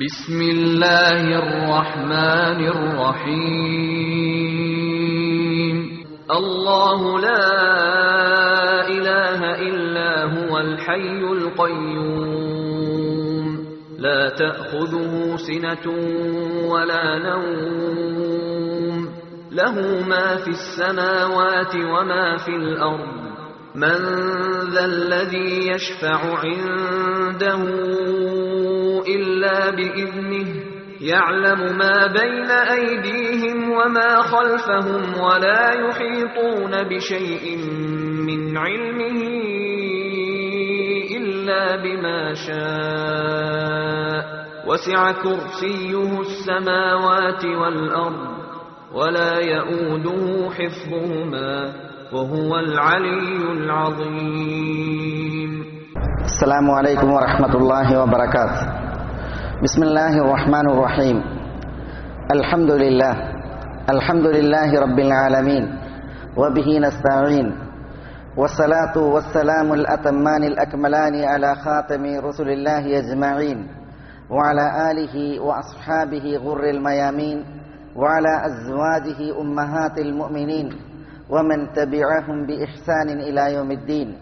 بسم الله الرحمن الرحيم الله لا إله إلا هو الحي القيوم لا تأخذه سنة ولا نوم له ما في السماوات وما في الأرض من ذا الذي يشفع عنده إلا بإذنه يعلم ما بين أيديهم وما خلفهم ولا يحيطون بشيء من علمه إلا بما شاء وسع كرسيه السماوات والأرض ولا يؤوده حفظهما وهو العلي العظيم السلام عليكم ورحمة الله وبركاته بسم الله الرحمن الرحيم الحمد لله الحمد لله رب العالمين وبه نستعين والصلاة والسلام الأتمان الأكملان على خاتم رسل الله أجمعين وعلى آله وأصحابه غر الميامين وعلى أزواجه أمهات المؤمنين ومن تبعهم بإحسان إلى يوم الدين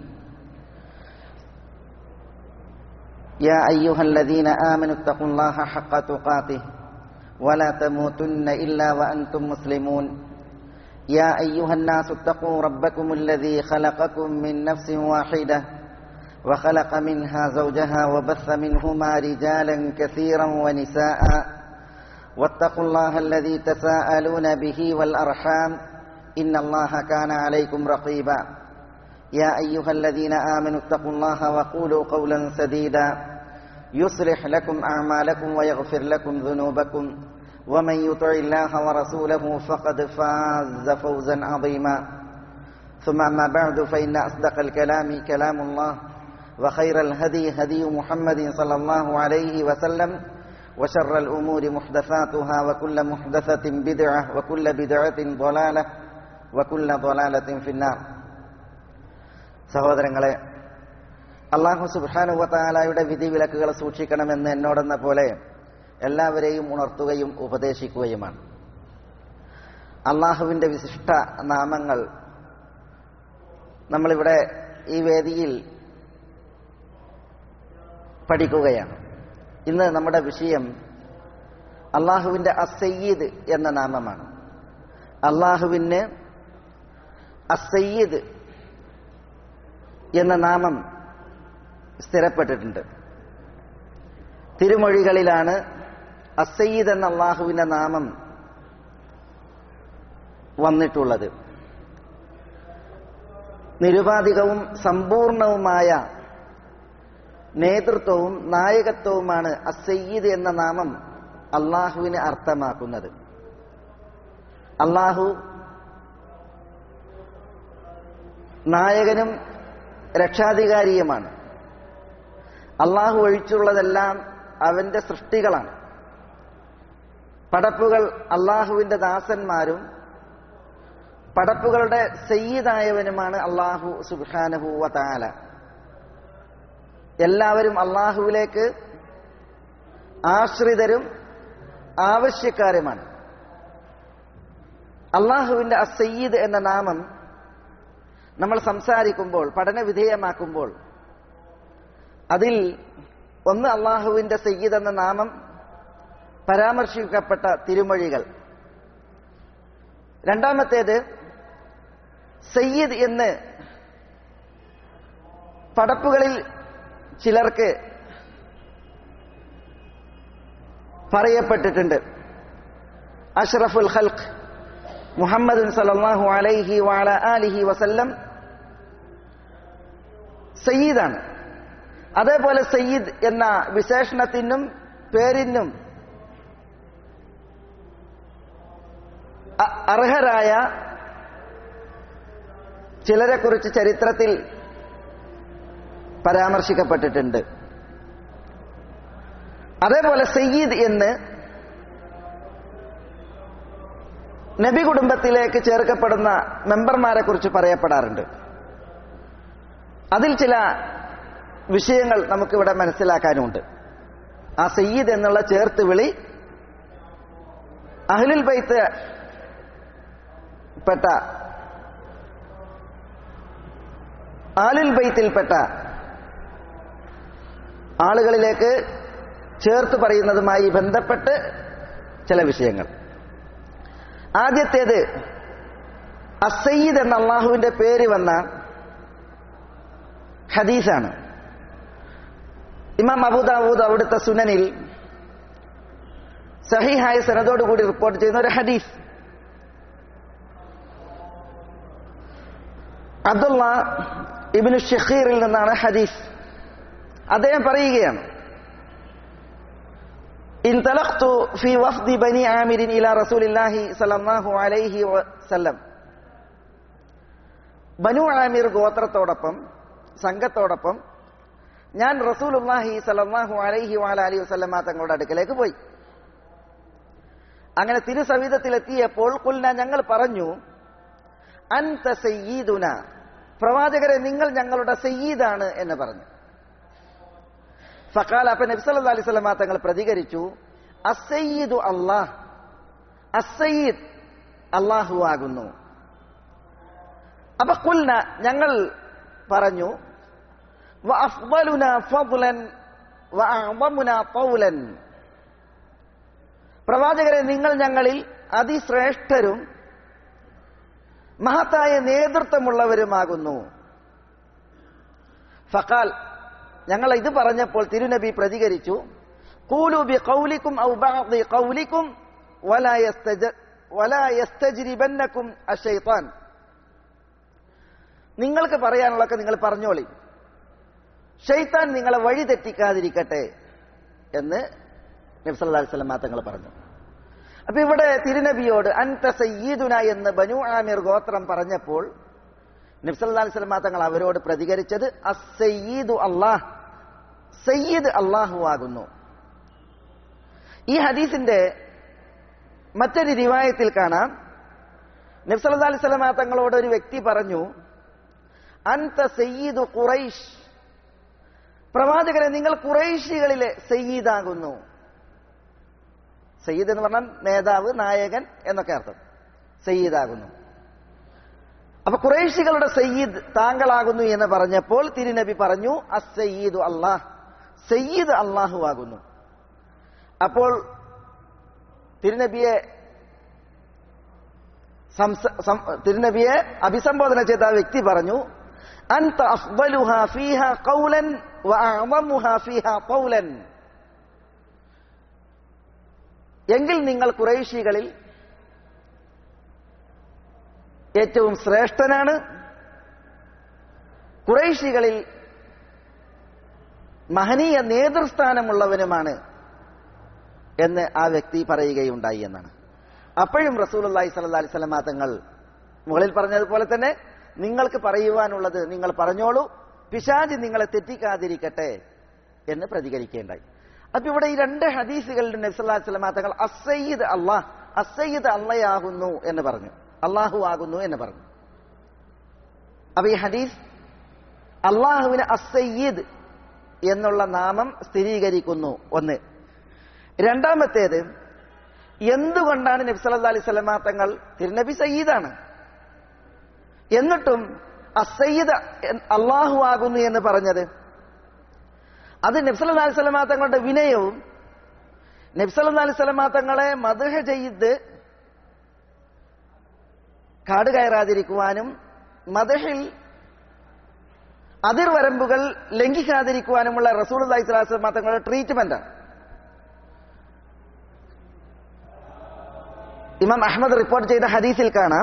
يا أيها الذين آمنوا اتقوا الله حق تقاته ولا تموتن إلا وأنتم مسلمون يا أيها الناس اتقوا ربكم الذي خلقكم من نفس واحدة وخلق منها زوجها وبث منهما رجالا كثيرا ونساء واتقوا الله الذي تساءلون به والأرحام إن الله كان عليكم رقيبا يا أيها الذين آمنوا اتقوا الله وقولوا قولا سديدا يصلح لكم أعمالكم ويغفر لكم ذنوبكم ومن يطع الله ورسوله فقد فاز فوزا عظيما ثم أما بعد فإن أصدق الكلام كلام الله وخير الهدي هدي محمد صلى الله عليه وسلم وشر الأمور محدثاتها وكل محدثة بدعة وكل بدعة ضلالة وكل ضلالة في النار സഹോദരങ്ങളെ അള്ളാഹു സുബാനുവത്താലായുടെ വിധി വിലക്കുകൾ സൂക്ഷിക്കണമെന്ന് എന്നോടെന്ന പോലെ എല്ലാവരെയും ഉണർത്തുകയും ഉപദേശിക്കുകയുമാണ് അള്ളാഹുവിന്റെ വിശിഷ്ട നാമങ്ങൾ നമ്മളിവിടെ ഈ വേദിയിൽ പഠിക്കുകയാണ് ഇന്ന് നമ്മുടെ വിഷയം അള്ളാഹുവിന്റെ അസയ്യീദ് എന്ന നാമമാണ് അള്ളാഹുവിന് അസയ്യീദ് എന്ന നാമം സ്ഥിരപ്പെട്ടിട്ടുണ്ട് തിരുമൊഴികളിലാണ് അസയ്യിദ് എന്ന അള്ളാഹുവിന്റെ നാമം വന്നിട്ടുള്ളത് നിരുപാധികവും സമ്പൂർണവുമായ നേതൃത്വവും നായകത്വവുമാണ് അസയ്യിദ് എന്ന നാമം അള്ളാഹുവിന് അർത്ഥമാക്കുന്നത് അള്ളാഹു നായകനും രക്ഷാധികാരിയുമാണ് അള്ളാഹു ഒഴിച്ചുള്ളതെല്ലാം അവന്റെ സൃഷ്ടികളാണ് പടപ്പുകൾ അള്ളാഹുവിന്റെ ദാസന്മാരും പടപ്പുകളുടെ സയ്യിദായവനുമാണ് അള്ളാഹു സുബാനഹുവ താല എല്ലാവരും അള്ളാഹുവിലേക്ക് ആശ്രിതരും ആവശ്യക്കാരുമാണ് അള്ളാഹുവിന്റെ അസയ്യിദ് എന്ന നാമം നമ്മൾ സംസാരിക്കുമ്പോൾ പഠന വിധേയമാക്കുമ്പോൾ അതിൽ ഒന്ന് അള്ളാഹുവിന്റെ സയ്യിദ് എന്ന നാമം പരാമർശിക്കപ്പെട്ട തിരുമൊഴികൾ രണ്ടാമത്തേത് സയ്യിദ് എന്ന് പടപ്പുകളിൽ ചിലർക്ക് പറയപ്പെട്ടിട്ടുണ്ട് അഷ്റഫുൽ ഖൽഖ് മുഹമ്മദ് സലല്ലാഹു അലൈഹി വാല ആലിഹി വസല്ലം സയ്യിദാണ് അതേപോലെ സയ്യിദ് എന്ന വിശേഷണത്തിനും പേരിനും അർഹരായ ചിലരെ കുറിച്ച് ചരിത്രത്തിൽ പരാമർശിക്കപ്പെട്ടിട്ടുണ്ട് അതേപോലെ സയ്യിദ് എന്ന് നബി കുടുംബത്തിലേക്ക് ചേർക്കപ്പെടുന്ന മെമ്പർമാരെ കുറിച്ച് പറയപ്പെടാറുണ്ട് അതിൽ ചില വിഷയങ്ങൾ നമുക്കിവിടെ മനസ്സിലാക്കാനുമുണ്ട് ആ സയ്യിദ് എന്നുള്ള ചേർത്ത് വിളി അഹ്ലുൽ ബൈത്ത് പെട്ട ആലുൽ ബൈത്തിൽപ്പെട്ട ആളുകളിലേക്ക് ചേർത്ത് പറയുന്നതുമായി ബന്ധപ്പെട്ട് ചില വിഷയങ്ങൾ ആദ്യത്തേത് അസയ്യിദ് എന്ന അള്ളാഹുവിന്റെ പേര് വന്ന ഹദീസാണ് ഇമാം അബൂദാവൂദ് അവിടുത്തെ സുനനിൽ സഹിഹായ സനദോടുകൂടി റിപ്പോർട്ട് ചെയ്യുന്ന ഒരു ഹദീസ് അബ്ദുള്ള ഇബിന് ഷഹീറിൽ നിന്നാണ് ഹദീസ് അദ്ദേഹം പറയുകയാണ് انطلقت في وفد بني عامر الى رسول الله صلى الله عليه وسلم ബനു ആമിർ ഗോത്രത്തോടൊപ്പം സംഘത്തോടൊപ്പം ഞാൻ റസൂലുല്ലാഹി സലല്ലാഹു അലൈഹി വാല അലി വസ്ലമ തങ്ങളുടെ അടുക്കലേക്ക് പോയി അങ്ങനെ തിരുസവിധത്തിലെത്തിയപ്പോൾ കുൽന ഞങ്ങൾ പറഞ്ഞു അൻത സയ്യീദുന പ്രവാചകരെ നിങ്ങൾ ഞങ്ങളുടെ സയ്യീദാണ് എന്ന് പറഞ്ഞു ഫക്കാൽ അപ്പൊ നബ്സല്ലാ അലൈഹി സ്വലമ തങ്ങൾ പ്രതികരിച്ചു അസയ്യിദു അള്ളാഹ് അസയ്യിദ് അള്ളാഹു ആകുന്നു അപ്പൊ കുൽന ഞങ്ങൾ പറഞ്ഞു വഅഫ്ദലുന ഫദ്ലൻ വഅഅദമുന ഖൗലൻ പ്രവാചകരെ നിങ്ങൾ ഞങ്ങളിൽ അതിശ്രേഷ്ഠരും മഹത്തായ നേതൃത്വമുള്ളവരുമാകുന്നു ഫക്കാൽ ഞങ്ങൾ ഇത് പറഞ്ഞപ്പോൾ തിരുനബി പ്രതികരിച്ചു കൂലൂബി കൗലിക്കും ഔ ബഅദി കൗലിക്കും വലാ യസ്തജ വലാ യസ്തജ്രിബന്നക്കും അശൈത്താൻ നിങ്ങൾക്ക് പറയാനുള്ളതൊക്കെ നിങ്ങൾ പറഞ്ഞോളി ഷെയ്ത്താൻ നിങ്ങളെ വഴി തെറ്റിക്കാതിരിക്കട്ടെ എന്ന് നബ്സല്ലാ വസ്ലം തങ്ങൾ പറഞ്ഞു അപ്പൊ ഇവിടെ തിരുനബിയോട് അൻത സയ്യീദുന എന്ന് ബനു ആമിർ ഗോത്രം പറഞ്ഞപ്പോൾ നബ്സല്ലാ വസ്ലം തങ്ങൾ അവരോട് പ്രതികരിച്ചത് അസയ്യീദു അള്ളാഹ് സയ്യിദ് അള്ളാഹു ആകുന്നു ഈ ഹദീസിന്റെ മറ്റൊരു റിവായത്തിൽ കാണാം നബ്സല്ലാ അലൈഹി സ്വലമ തങ്ങളോട് ഒരു വ്യക്തി പറഞ്ഞു അൻത സയ്യിദു ഖുറൈഷ് പ്രവാചകരെ നിങ്ങൾ കുറേശികളിലെ സയ്യീദാകുന്നു സയ്യിദ് എന്ന് പറഞ്ഞാൽ നേതാവ് നായകൻ എന്നൊക്കെ അർത്ഥം സയ്യീദാകുന്നു അപ്പൊ കുറേശികളുടെ സയ്യിദ് താങ്കളാകുന്നു എന്ന് പറഞ്ഞപ്പോൾ തിരുനബി പറഞ്ഞു അസയ്യീദു അള്ളാഹ് സയ്യിദ് അള്ളാഹു ആകുന്നു അപ്പോൾ തിരുനബിയെ തിരുനബിയെ അഭിസംബോധന ചെയ്ത ആ വ്യക്തി പറഞ്ഞു അൻത അഫ്ദലുഹ ഫീഹ ഖൗലൻ വഅഅദമുഹ ഫീഹ ഖൗലൻ എങ്കിൽ നിങ്ങൾ കുറേശികളിൽ ഏറ്റവും ശ്രേഷ്ഠനാണ് കുറേശികളിൽ മഹനീയ നേതൃസ്ഥാനമുള്ളവനുമാണ് എന്ന് ആ വ്യക്തി പറയുകയുണ്ടായി എന്നാണ് അപ്പോഴും റസൂൽ അള്ളാഹി സല്ലാ അലൈഹി സ്വലമാ തങ്ങൾ മുകളിൽ പറഞ്ഞതുപോലെ തന്നെ നിങ്ങൾക്ക് പറയുവാനുള്ളത് നിങ്ങൾ പറഞ്ഞോളൂ പിശാജ് നിങ്ങളെ തെറ്റിക്കാതിരിക്കട്ടെ എന്ന് പ്രതികരിക്കേണ്ടായി അപ്പൊ ഇവിടെ ഈ രണ്ട് ഹദീസുകളിൽ നബ്സല്ലാ സ്വലമാ തങ്ങൾ അസയ്യിദ് അള്ളാഹ് അസയ്യിദ് അള്ളയാകുന്നു എന്ന് പറഞ്ഞു അള്ളാഹു ആകുന്നു എന്ന് പറഞ്ഞു അപ്പൊ ഈ ഹദീസ് അള്ളാഹുവിന് അസയ്യിദ് എന്നുള്ള നാമം സ്ഥിരീകരിക്കുന്നു ഒന്ന് രണ്ടാമത്തേത് എന്തുകൊണ്ടാണ് നബി സല്ലല്ലാഹു അലൈഹി വസല്ലമ തങ്ങൾ തിരുനബി സയ്യിദാണ് എന്നിട്ടും അസയ്യിദ് അള്ളാഹു ആകുന്നു എന്ന് പറഞ്ഞത് അത് നബ്സല്ലാ അലൈഹി സ്വലമാ തങ്ങളുടെ വിനയവും നബ്സല്ലാ അലൈഹി സ്വലമാ തങ്ങളെ മധുഹ ചെയ്ത് കാട് കയറാതിരിക്കുവാനും മദഹിൽ അതിർവരമ്പുകൾ ലംഘിക്കാതിരിക്കുവാനുമുള്ള റസൂൽ അലൈഹി സ്വലാസ്ലമാ തങ്ങളുടെ ട്രീറ്റ്മെന്റാണ് ഇമാം അഹമ്മദ് റിപ്പോർട്ട് ചെയ്ത ഹദീസിൽ കാണാം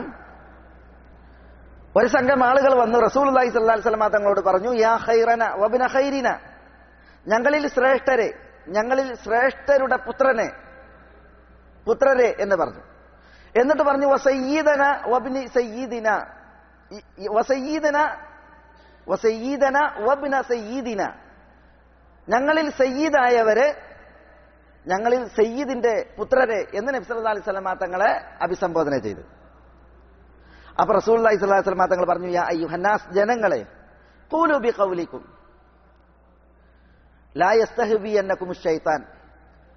ഒരു സംഘം ആളുകൾ വന്നു റസൂൽ അലൈഹി സ്വല്ലാ സ്വലമ തങ്ങളോട് പറഞ്ഞു യാ ഹൈറന വബിന ഹൈരിന ഞങ്ങളിൽ ശ്രേഷ്ഠരെ ഞങ്ങളിൽ ശ്രേഷ്ഠരുടെ പുത്രനെ പുത്രരെ എന്ന് പറഞ്ഞു എന്നിട്ട് പറഞ്ഞു വസയ്യീദന വബിനി സയ്യീദിന വസയ്യീദന വസയ്യീദന വബിന സയ്യീദിന ഞങ്ങളിൽ സയ്യീദായവരെ ഞങ്ങളിൽ സയ്യിദിന്റെ പുത്രരെ എന്ന് നബി സല്ലല്ലാഹു അലൈഹി വസല്ലമ തങ്ങളെ അഭിസംബോധന ചെയ്തു അപ്പൊ റസൂൽ അലൈഹി സ്വലാഹു വസല്ലമ തങ്ങൾ പറഞ്ഞു യാ അയ്യുഹന്നാസ് ജനങ്ങളെ ഖൂലു ബി ഖൗലിക്കും ലാ യസ്തഹ്ബി അന്നകും ഷൈത്താൻ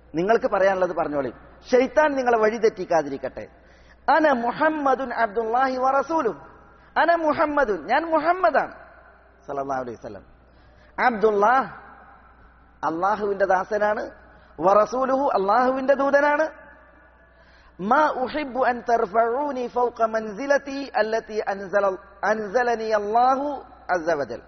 നിങ്ങൾക്ക് പറയാനുള്ളത് പറഞ്ഞോളി ഷെയ്ത്താൻ നിങ്ങളെ വഴി തെറ്റിക്കാതിരിക്കട്ടെ അന മുഹമ്മദുൻ അബ്ദുല്ലാഹി വറസൂലും അന മുഹമ്മദുൻ ഞാൻ മുഹമ്മദാണ് സല്ലല്ലാഹു അലൈഹി വസല്ലം അബ്ദുല്ലാഹ് അള്ളാഹുവിന്റെ ദാസനാണ് വറസൂലുഹു അള്ളാഹുവിന്റെ ദൂതനാണ് ما أحب أن ترفعوني فوق منزلتي التي أنزل أنزلني الله عز وجل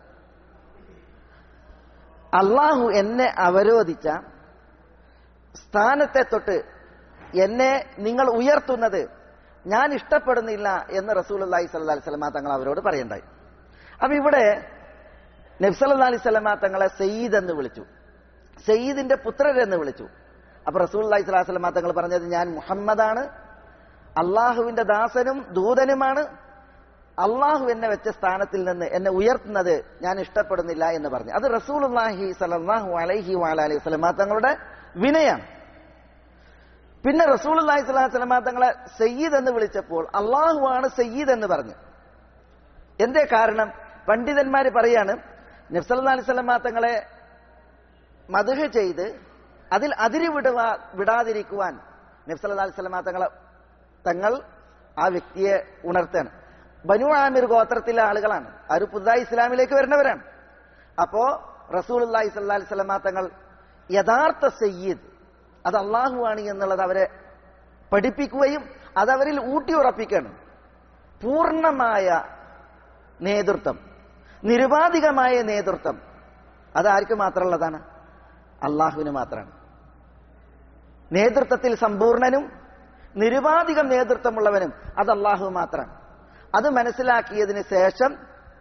അള്ളാഹു എന്നെ അവരോധിച്ച സ്ഥാനത്തെ തൊട്ട് എന്നെ നിങ്ങൾ ഉയർത്തുന്നത് ഞാൻ ഇഷ്ടപ്പെടുന്നില്ല എന്ന് റസൂൽ അള്ളാഹി സല്ലാ സ്വലമ തങ്ങൾ അവരോട് പറയണ്ടായി അപ്പൊ ഇവിടെ നബ്സല്ലാ അലൈഹി സ്വലമ തങ്ങളെ സയ്യിദ് എന്ന് വിളിച്ചു സയ്യിദിന്റെ പുത്രരെന്ന് വിളിച്ചു അപ്പൊ റസൂൽ അള്ളാഹി സ്വലാഹു സ്വലമ തങ്ങൾ പറഞ്ഞത് ഞാൻ മുഹമ്മദാണ് അള്ളാഹുവിന്റെ ദാസനും ദൂതനുമാണ് അള്ളാഹു എന്നെ വെച്ച സ്ഥാനത്തിൽ നിന്ന് എന്നെ ഉയർത്തുന്നത് ഞാൻ ഇഷ്ടപ്പെടുന്നില്ല എന്ന് പറഞ്ഞു അത് റസൂൽ അള്ളാഹി സലാഹു അലൈഹി അലൈഹി സ്വലമ തങ്ങളുടെ വിനയാണ് പിന്നെ റസൂൽ അള്ളാഹി സ്വലാഹു സ്വലമ തങ്ങളെ സയ്യിദ് എന്ന് വിളിച്ചപ്പോൾ അള്ളാഹു ആണ് സയ്യിദ് എന്ന് പറഞ്ഞു എന്തേ കാരണം പണ്ഡിതന്മാർ പറയാണ് നബ്സല്ലാ അലൈഹി സ്വലമ തങ്ങളെ മധുഹ ചെയ്ത് അതിൽ അതിരി വിടുവാ വിടാതിരിക്കുവാൻ നബ്സല്ലാ അലൈഹി സ്വലമ തങ്ങളെ തങ്ങൾ ആ വ്യക്തിയെ ഉണർത്തുകയാണ് ബനു ആമിർ ഗോത്രത്തിലെ ആളുകളാണ് അവർ പുതുതായി ഇസ്ലാമിലേക്ക് വരുന്നവരാണ് അപ്പോ റസൂൽ അള്ളാഹി സ്വല്ലാ അലൈഹി സ്വലമ തങ്ങൾ യഥാർത്ഥ സയ്യിദ് അത് അള്ളാഹുവാണ് എന്നുള്ളത് അവരെ പഠിപ്പിക്കുകയും അതവരിൽ ഊട്ടിയുറപ്പിക്കണം പൂർണ്ണമായ നേതൃത്വം നിരുപാധികമായ നേതൃത്വം അതാർക്ക് മാത്രമുള്ളതാണ് അള്ളാഹുവിന് മാത്രമാണ് നേതൃത്വത്തിൽ സമ്പൂർണനും നിരുപാധികം നേതൃത്വമുള്ളവനും അത് അള്ളാഹു മാത്രമാണ് അത് മനസ്സിലാക്കിയതിന് ശേഷം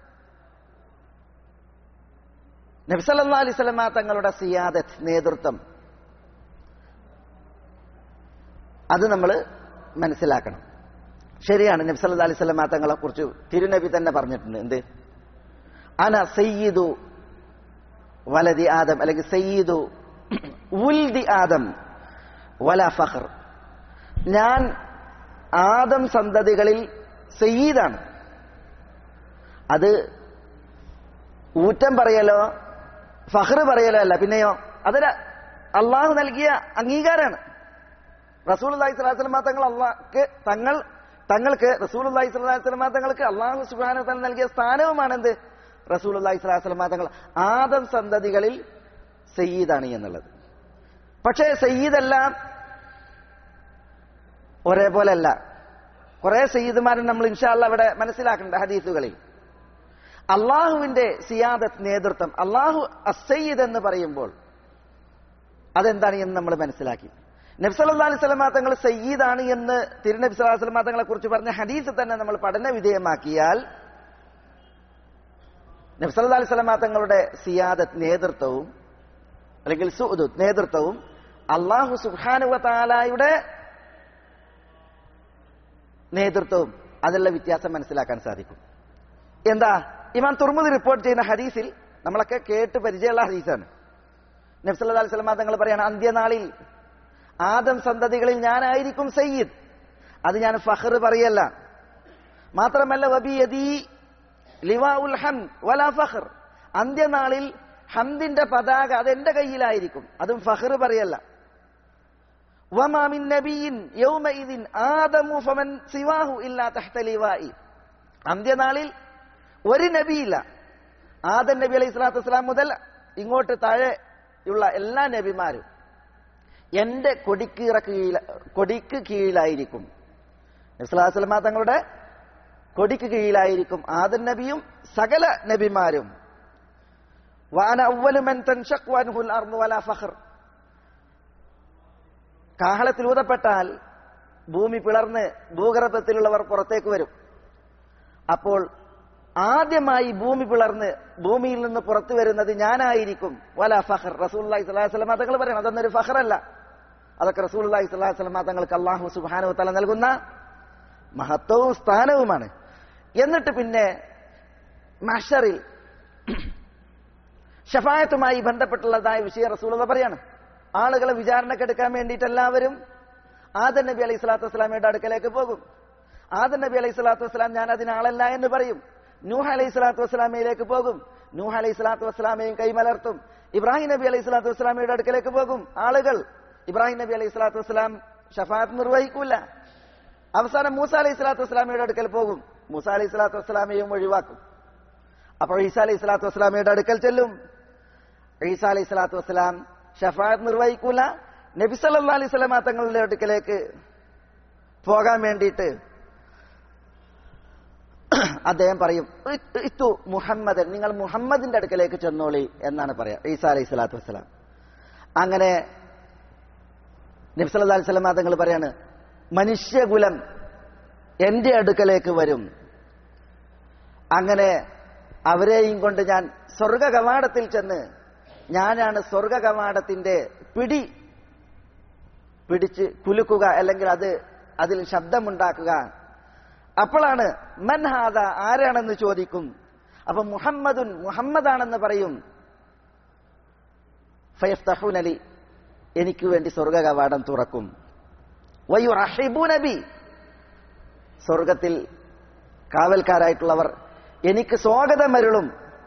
നബ്സല്ലാ അലൈഹി സ്വലമ തങ്ങളുടെ സിയാദത്ത് നേതൃത്വം അത് നമ്മൾ മനസ്സിലാക്കണം ശരിയാണ് നബ്സല്ലാ അലൈഹി സ്വലമ തങ്ങളെ കുറിച്ച് തിരുനബി തന്നെ പറഞ്ഞിട്ടുണ്ട് എന്ത് അന സയ്യിദു വലതി ആദം അല്ലെങ്കിൽ സയ്യിദു ഉൽദി ആദം വല ഫഖർ ഞാൻ ആദം സന്തതികളിൽ സയ്യീദാണ് അത് ഊറ്റം പറയലോ ഫഹ്ർ പറയലോ അല്ല പിന്നെയോ അതൊരു അള്ളാഹു നൽകിയ അംഗീകാരമാണ് റസൂൽ അള്ളാഹി സ്വലാസ്ലമ തങ്ങൾ അള്ളാഹ്ക്ക് തങ്ങൾ തങ്ങൾക്ക് റസൂൽ അള്ളാഹി സ്വലാസ്ലമ തങ്ങൾക്ക് അള്ളാഹു സുബാന തങ്ങൾ നൽകിയ സ്ഥാനവുമാണ് എന്ത് റസൂൽ അള്ളാഹി സ്വലാസ്ലമ തങ്ങൾ ആദം സന്തതികളിൽ സയ്യീദാണ് എന്നുള്ളത് പക്ഷേ സയ്യീദെല്ലാം ഒരേപോലെ അല്ല കുറെ സയ്യിദ്മാരെ നമ്മൾ ഇൻഷാല്ല അവിടെ മനസ്സിലാക്കേണ്ട ഹദീസുകളിൽ അള്ളാഹുവിന്റെ സിയാദത്ത് നേതൃത്വം അള്ളാഹു അസയ്യിദ് എന്ന് പറയുമ്പോൾ അതെന്താണ് എന്ന് നമ്മൾ മനസ്സിലാക്കി നബ്സല്ലാ അലൈഹി സ്വലമാ തങ്ങൾ സയ്യീദാണ് എന്ന് തിരുനബി സ്വലാഹു സ്വലമാ തങ്ങളെ കുറിച്ച് പറഞ്ഞ ഹദീസ് തന്നെ നമ്മൾ പഠന വിധേയമാക്കിയാൽ നബ്സല്ലാ അലൈഹി സ്വലമാ തങ്ങളുടെ സിയാദത്ത് നേതൃത്വവും അല്ലെങ്കിൽ സുദ് നേതൃത്വവും അള്ളാഹു സുഹാനുവ താലായുടെ നേതൃത്വവും അതിലുള്ള വ്യത്യാസം മനസ്സിലാക്കാൻ സാധിക്കും എന്താ ഇമാൻ തുറമുദ് റിപ്പോർട്ട് ചെയ്യുന്ന ഹദീസിൽ നമ്മളൊക്കെ കേട്ട് പരിചയമുള്ള ഹദീസാണ് നബ്സല്ലാ അലൈഹി സ്വലമാ തങ്ങൾ പറയാണ് അന്ത്യനാളിൽ ആദം സന്തതികളിൽ ഞാനായിരിക്കും സയ്യിദ് അത് ഞാൻ ഫഹർ പറയല്ല മാത്രമല്ല വബിയദി ലിവാ ഉൽ ഹം വല ഫഹർ അന്ത്യനാളിൽ ഹംദിന്റെ പതാക അത് എന്റെ കയ്യിലായിരിക്കും അതും ഫഹർ പറയല്ല വമാമിൻ നബിയിൻ യൗമഇദിൻ ആദമു ഫമൻ സിവാഹു ഇല്ലാ തഹ്ത ലിവായി അന്ത്യനാളിൽ ഒരു നബിയില്ല ആദം നബി അലൈഹി സ്വലാത്തു വസ്സലാം മുതൽ ഇങ്ങോട്ട് താഴെയുള്ള എല്ലാ നബിമാരും എന്റെ കൊടിക്കീറ കീഴില കൊടിക്ക് കീഴിലായിരിക്കും നബ്സലാസ്ലമ തങ്ങളുടെ കൊടിക്ക് കീഴിലായിരിക്കും ആദൻ നബിയും സകല നബിമാരും വാന അവലുമൻ തൻഷഖ് വൻഹുൽ അർന്നു വല ഫഖർ കാഹളത്തിൽ ഊതപ്പെട്ടാൽ ഭൂമി പിളർന്ന് ഭൂഗർഭത്തിലുള്ളവർ പുറത്തേക്ക് വരും അപ്പോൾ ആദ്യമായി ഭൂമി പിളർന്ന് ഭൂമിയിൽ നിന്ന് പുറത്തു വരുന്നത് ഞാനായിരിക്കും വല ഫഹർ റസൂല്ലി സ്വലാസ്ലമ തങ്ങൾ പറയണം അതൊന്നൊരു ഫഹറല്ല അതൊക്കെ റസൂല്ലി സ്വലാസ്ലമ തങ്ങൾക്ക് അള്ളാഹു സുബാനു തല നൽകുന്ന മഹത്വവും സ്ഥാനവുമാണ് എന്നിട്ട് പിന്നെ മഷറിൽ ഷഫായത്തുമായി ബന്ധപ്പെട്ടുള്ളതായ വിഷയം റസൂലത പറയാണ് ആളുകളെ വിചാരണക്കെടുക്കാൻ വേണ്ടിയിട്ട് എല്ലാവരും ആദൻ നബി അലൈഹി സ്വലാത്തു വസ്സലാമയുടെ അടുക്കലേക്ക് പോകും ആദൻ നബി അലൈഹി സ്വലാത്തു വസ്സലാം ഞാൻ അതിനാളല്ല എന്ന് പറയും നൂഹ് അലൈഹി സ്വലാത്തു വസ്സലാമയിലേക്ക് പോകും നൂഹ് അലൈഹി സ്വലാത്തു വസ്സലാമയും കൈമലർത്തും ഇബ്രാഹിം നബി അലൈഹി സ്വലാത്തു വസ്സലാമയുടെ അടുക്കലേക്ക് പോകും ആളുകൾ ഇബ്രാഹിം നബി അലൈഹി സ്വലാത്തു വസ്സലാം ഷഫാത്ത് നിർവഹിക്കൂല അവസാനം മൂസ അലൈഹി സ്വലാത്തു വസ്സലാമയുടെ അടുക്കൽ പോകും മൂസ അലൈഹി സ്വലാത്തു വസ്സലാമയും ഒഴിവാക്കും അപ്പോൾ ഈസ അലൈഹി സ്വലാത്തു വസ്സലാമയുടെ അടുക്കൽ ചെല്ലും ഈസ അലൈഹി സ്വലാത്തു വസ്സലാം ഷഫാത്ത് നിർവഹിക്കൂല നബി സല്ലാ അലൈഹി സ്വലാമ തങ്ങളുടെ അടുക്കലേക്ക് പോകാൻ വേണ്ടിയിട്ട് അദ്ദേഹം പറയും ഇത്തു മുഹമ്മദൻ നിങ്ങൾ മുഹമ്മദിന്റെ അടുക്കലേക്ക് ചെന്നോളി എന്നാണ് പറയാ ഈസ അലൈഹി സ്വലാത്തു വസ്സലാം അങ്ങനെ നബ്സല്ലാ അലൈഹി സ്വലാം തങ്ങൾ പറയാണ് മനുഷ്യകുലം എന്റെ അടുക്കലേക്ക് വരും അങ്ങനെ അവരെയും കൊണ്ട് ഞാൻ സ്വർഗ കവാടത്തിൽ ചെന്ന് ഞാനാണ് സ്വർഗ കവാടത്തിന്റെ പിടി പിടിച്ച് കുലുക്കുക അല്ലെങ്കിൽ അത് അതിൽ ശബ്ദമുണ്ടാക്കുക അപ്പോഴാണ് മൻഹാദ ആരാണെന്ന് ചോദിക്കും അപ്പൊ മുഹമ്മദുൻ മുഹമ്മദാണെന്ന് പറയും ഫയഫ്തഹു നലി എനിക്ക് വേണ്ടി സ്വർഗ കവാടം തുറക്കും വയു റഹിബു നബി സ്വർഗത്തിൽ കാവൽക്കാരായിട്ടുള്ളവർ എനിക്ക് സ്വാഗതം അരുളും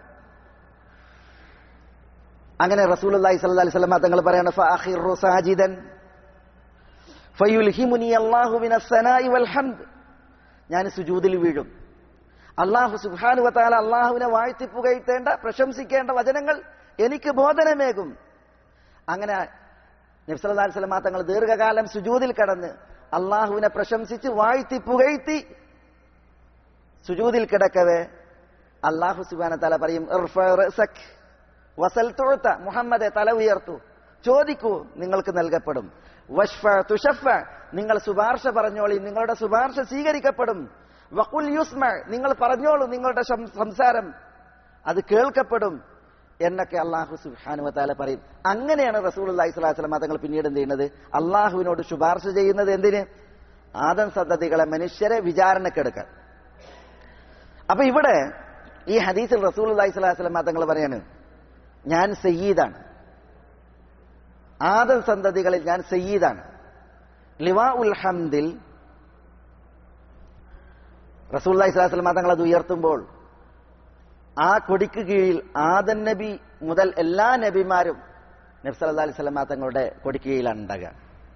അങ്ങനെ റസൂലി സല്ലി സ്വലമ തങ്ങൾ പറയാണ് ഫഅഖിറു സാജിദൻ ഫയുൽഹിമുനി അല്ലാഹു മിനസ്സനാഇ വൽ ഹംദ് ഞാൻ സുജൂദിൽ വീഴും അള്ളാഹു സുബ്ഹാനു വതആല അള്ളാഹുവിനെ വാഴ്ത്തി പുകഴ്ത്തേണ്ട പ്രശംസിക്കേണ്ട വചനങ്ങൾ എനിക്ക് ബോധനമേകും അങ്ങനെ നബ്സല്ലാ സ്വലമ തങ്ങൾ ദീർഘകാലം സുജൂദിൽ കടന്ന് അള്ളാഹുവിനെ പ്രശംസിച്ച് വാഴ്ത്തി പുകഴ്ത്തി സുജൂദിൽ കിടക്കവേ അള്ളാഹു സുബാന തല പറയും വസൽ തൊഴുത്ത മുഹമ്മദെ തല ഉയർത്തു ചോദിക്കൂ നിങ്ങൾക്ക് നൽകപ്പെടും വഷ്ഫ തുഷഫ നിങ്ങൾ ശുപാർശ പറഞ്ഞോളി നിങ്ങളുടെ ശുപാർശ സ്വീകരിക്കപ്പെടും വക്കുൽ യുസ്മ നിങ്ങൾ പറഞ്ഞോളൂ നിങ്ങളുടെ സംസാരം അത് കേൾക്കപ്പെടും എന്നൊക്കെ അള്ളാഹു സുഹാനുവ താല പറയും അങ്ങനെയാണ് റസൂൽ അള്ളഹി സ്വലാസ്ലം തങ്ങൾ പിന്നീട് എന്ത് ചെയ്യുന്നത് അള്ളാഹുവിനോട് ശുപാർശ ചെയ്യുന്നത് എന്തിന് ആദം സന്തതികളെ മനുഷ്യരെ വിചാരണക്കെടുക്കാൻ അപ്പൊ ഇവിടെ ഈ ഹദീസിൽ റസൂൽ അള്ളഹി സ്വലാസ്ലം തങ്ങൾ പറയാണ് ഞാൻ സയ്യീദാണ് ആദം സന്തതികളിൽ ഞാൻ സയ്യീദാണ് ലിവാ ഉൽ ഹംദിൽ റസൂൽ അള്ളഹി സ്വലാസ്ലം തങ്ങൾ അത് ഉയർത്തുമ്പോൾ ആ കൊടിക്ക് കീഴിൽ ആദൻ നബി മുതൽ എല്ലാ നബിമാരും നബ്സല്ലാ അലൈഹി സ്വലമ തങ്ങളുടെ കൊടിക്ക് കീഴിലാണ് ഉണ്ടാകുക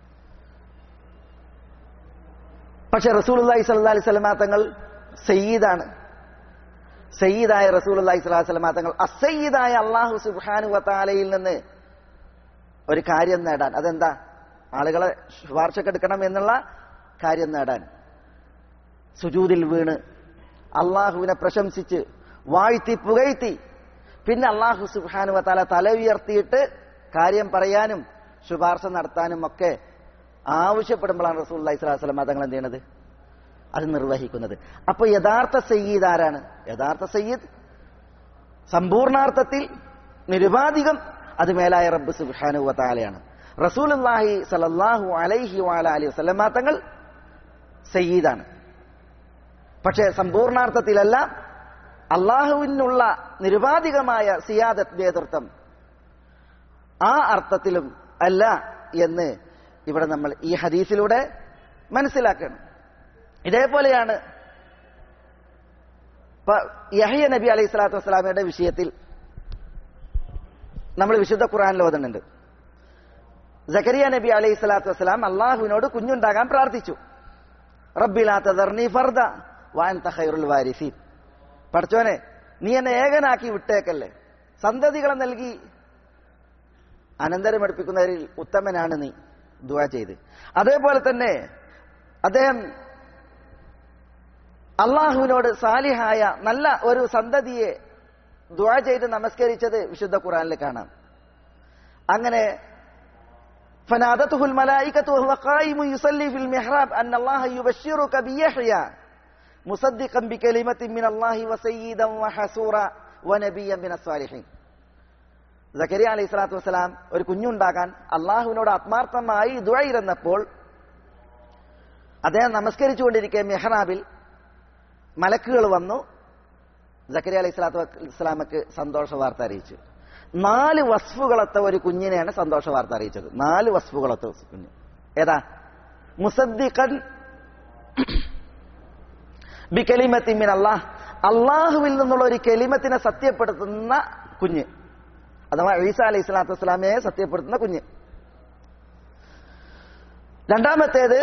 പക്ഷെ റസൂൽ അള്ളഹി സ്വല്ലാ അലൈഹി സ്വലമ തങ്ങൾ സയ്യീദാണ് സയ്യീദായ റസൂൽ അള്ളഹി സ്വലാഹു സ്വലമ തങ്ങൾ അസയ്യീദായ അള്ളാഹു സുബാനു വത്താലയിൽ നിന്ന് ഒരു കാര്യം നേടാൻ അതെന്താ ആളുകളെ ശുപാർശക്കെടുക്കണം എന്നുള്ള കാര്യം നേടാൻ സുജൂതിൽ വീണ് അള്ളാഹുവിനെ പ്രശംസിച്ച് വാഴ്ത്തി പുകഴ്ത്തി പിന്നെ അള്ളാഹു സുബാനു വത്താല തല ഉയർത്തിയിട്ട് കാര്യം പറയാനും ശുപാർശ നടത്താനും ഒക്കെ ആവശ്യപ്പെടുമ്പോഴാണ് റസൂൽ അലൈഹി സ്വലാസ്ലം തങ്ങൾ എന്ത് ചെയ്യണത് അത് നിർവഹിക്കുന്നത് അപ്പൊ യഥാർത്ഥ സയ്യീദ് ആരാണ് യഥാർത്ഥ സയ്യീദ് സമ്പൂർണാർത്ഥത്തിൽ നിരുപാധികം അത് മേലായ റബ്ബ് സുബാനു വത്താലയാണ് റസൂൽ അള്ളാഹി സലല്ലാഹു അലൈഹി വാല അലി വസ്ലമാ തങ്ങൾ സയ്യീദാണ് പക്ഷേ സമ്പൂർണാർത്ഥത്തിലല്ല അള്ളാഹുവിനുള്ള നിരുപാധികമായ സിയാദത്ത് നേതൃത്വം ആ അർത്ഥത്തിലും അല്ല എന്ന് ഇവിടെ നമ്മൾ ഈ ഹദീസിലൂടെ മനസ്സിലാക്കണം ഇതേപോലെയാണ് യഹ്യ നബി അലൈഹി സ്വലാത്തു വസ്സലാമയുടെ വിഷയത്തിൽ നമ്മൾ വിശുദ്ധ ഖുറാനിൽ ഓതുന്നുണ്ട് ജക്കരിയ നബി അലൈഹി സ്വലാത്തു വസ്സലാം അള്ളാഹുവിനോട് കുഞ്ഞുണ്ടാകാൻ പ്രാർത്ഥിച്ചു റബ്ബിലാത്ത ഫർദ വാൻ തഹൈറുൽ വാരിസീൻ പഠിച്ചോനെ നീ എന്നെ ഏകനാക്കി വിട്ടേക്കല്ലേ സന്തതികളെ നൽകി അനന്തരമെടുപ്പിക്കുന്നവരിൽ ഉത്തമനാണ് നീ ദുവാ ചെയ്ത് അതേപോലെ തന്നെ അദ്ദേഹം അള്ളാഹുവിനോട് സാലിഹായ നല്ല ഒരു സന്തതിയെ ദുവാ ചെയ്ത് നമസ്കരിച്ചത് വിശുദ്ധ ഖുറാനിൽ കാണാം അങ്ങനെ فنادته الملائكة وهو قائم يصلي في المحراب أن الله يبشرك بيحيى مصدقا بكلمة من الله وسيدا وحسورا ونبيا من الصالحين സക്കരിയ അലൈഹി സ്വലാത്തു വസ്സലാം ഒരു കുഞ്ഞുണ്ടാക്കാൻ അള്ളാഹുവിനോട് ആത്മാർത്ഥമായി ദുഴയിരുന്നപ്പോൾ അദ്ദേഹം നമസ്കരിച്ചുകൊണ്ടിരിക്കെ മെഹ്റാബിൽ മലക്കുകൾ വന്നു സക്കരിയ അലൈഹി സ്വലാത്തു വസ്സലാമക്ക് സന്തോഷ വാർത്ത അറിയിച്ചു നാല് വസ്ഫുകളത്തെ ഒരു കുഞ്ഞിനെയാണ് സന്തോഷ വാർത്ത അറിയിച്ചത് നാല് വസ്ഫുകളത്തെ കുഞ്ഞ് ഏതാ മുസദ്ദിഖൻ ബി കലിമത്തിമിൻ അള്ളാഹ് അള്ളാഹുവിൽ നിന്നുള്ള ഒരു കെലിമത്തിനെ സത്യപ്പെടുത്തുന്ന കുഞ്ഞ് അഥവാ ഈസ അലൈഹി സ്വലാത്തു വസ്സലാമയെ സത്യപ്പെടുത്തുന്ന കുഞ്ഞ് രണ്ടാമത്തേത്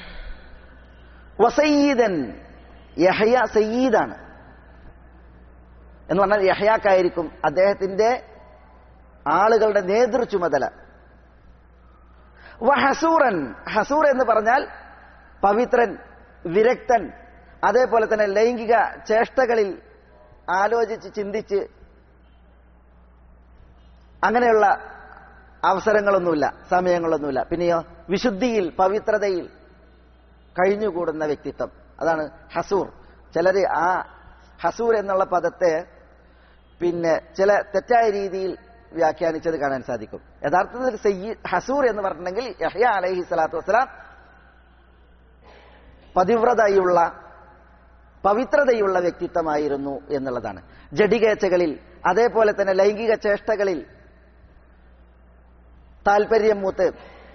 വസയ്യീദൻ യഹയ സയ്യീദാണ് എന്ന് പറഞ്ഞാൽ യഹയാക്കായിരിക്കും അദ്ദേഹത്തിന്റെ ആളുകളുടെ നേതൃ ചുമതല വ ഹസൂറൻ ഹസൂർ എന്ന് പറഞ്ഞാൽ പവിത്രൻ വിരക്തൻ അതേപോലെ തന്നെ ലൈംഗിക ചേഷ്ടകളിൽ ആലോചിച്ച് ചിന്തിച്ച് അങ്ങനെയുള്ള അവസരങ്ങളൊന്നുമില്ല സമയങ്ങളൊന്നുമില്ല പിന്നെയോ വിശുദ്ധിയിൽ പവിത്രതയിൽ കഴിഞ്ഞുകൂടുന്ന വ്യക്തിത്വം അതാണ് ഹസൂർ ചിലര് ആ ഹസൂർ എന്നുള്ള പദത്തെ പിന്നെ ചില തെറ്റായ രീതിയിൽ വ്യാഖ്യാനിച്ചത് കാണാൻ സാധിക്കും യഥാർത്ഥത്തിൽ സയ്യി ഹസൂർ എന്ന് പറഞ്ഞിട്ടുണ്ടെങ്കിൽ യഹ്യ അലൈഹി സ്വലാത്തു വസ്സലാം പതിവ്രതയുള്ള പവിത്രതയുള്ള വ്യക്തിത്വമായിരുന്നു എന്നുള്ളതാണ് ജഡികേച്ഛകളിൽ അതേപോലെ തന്നെ ലൈംഗിക ചേഷ്ടകളിൽ താല്പര്യം മൂത്ത്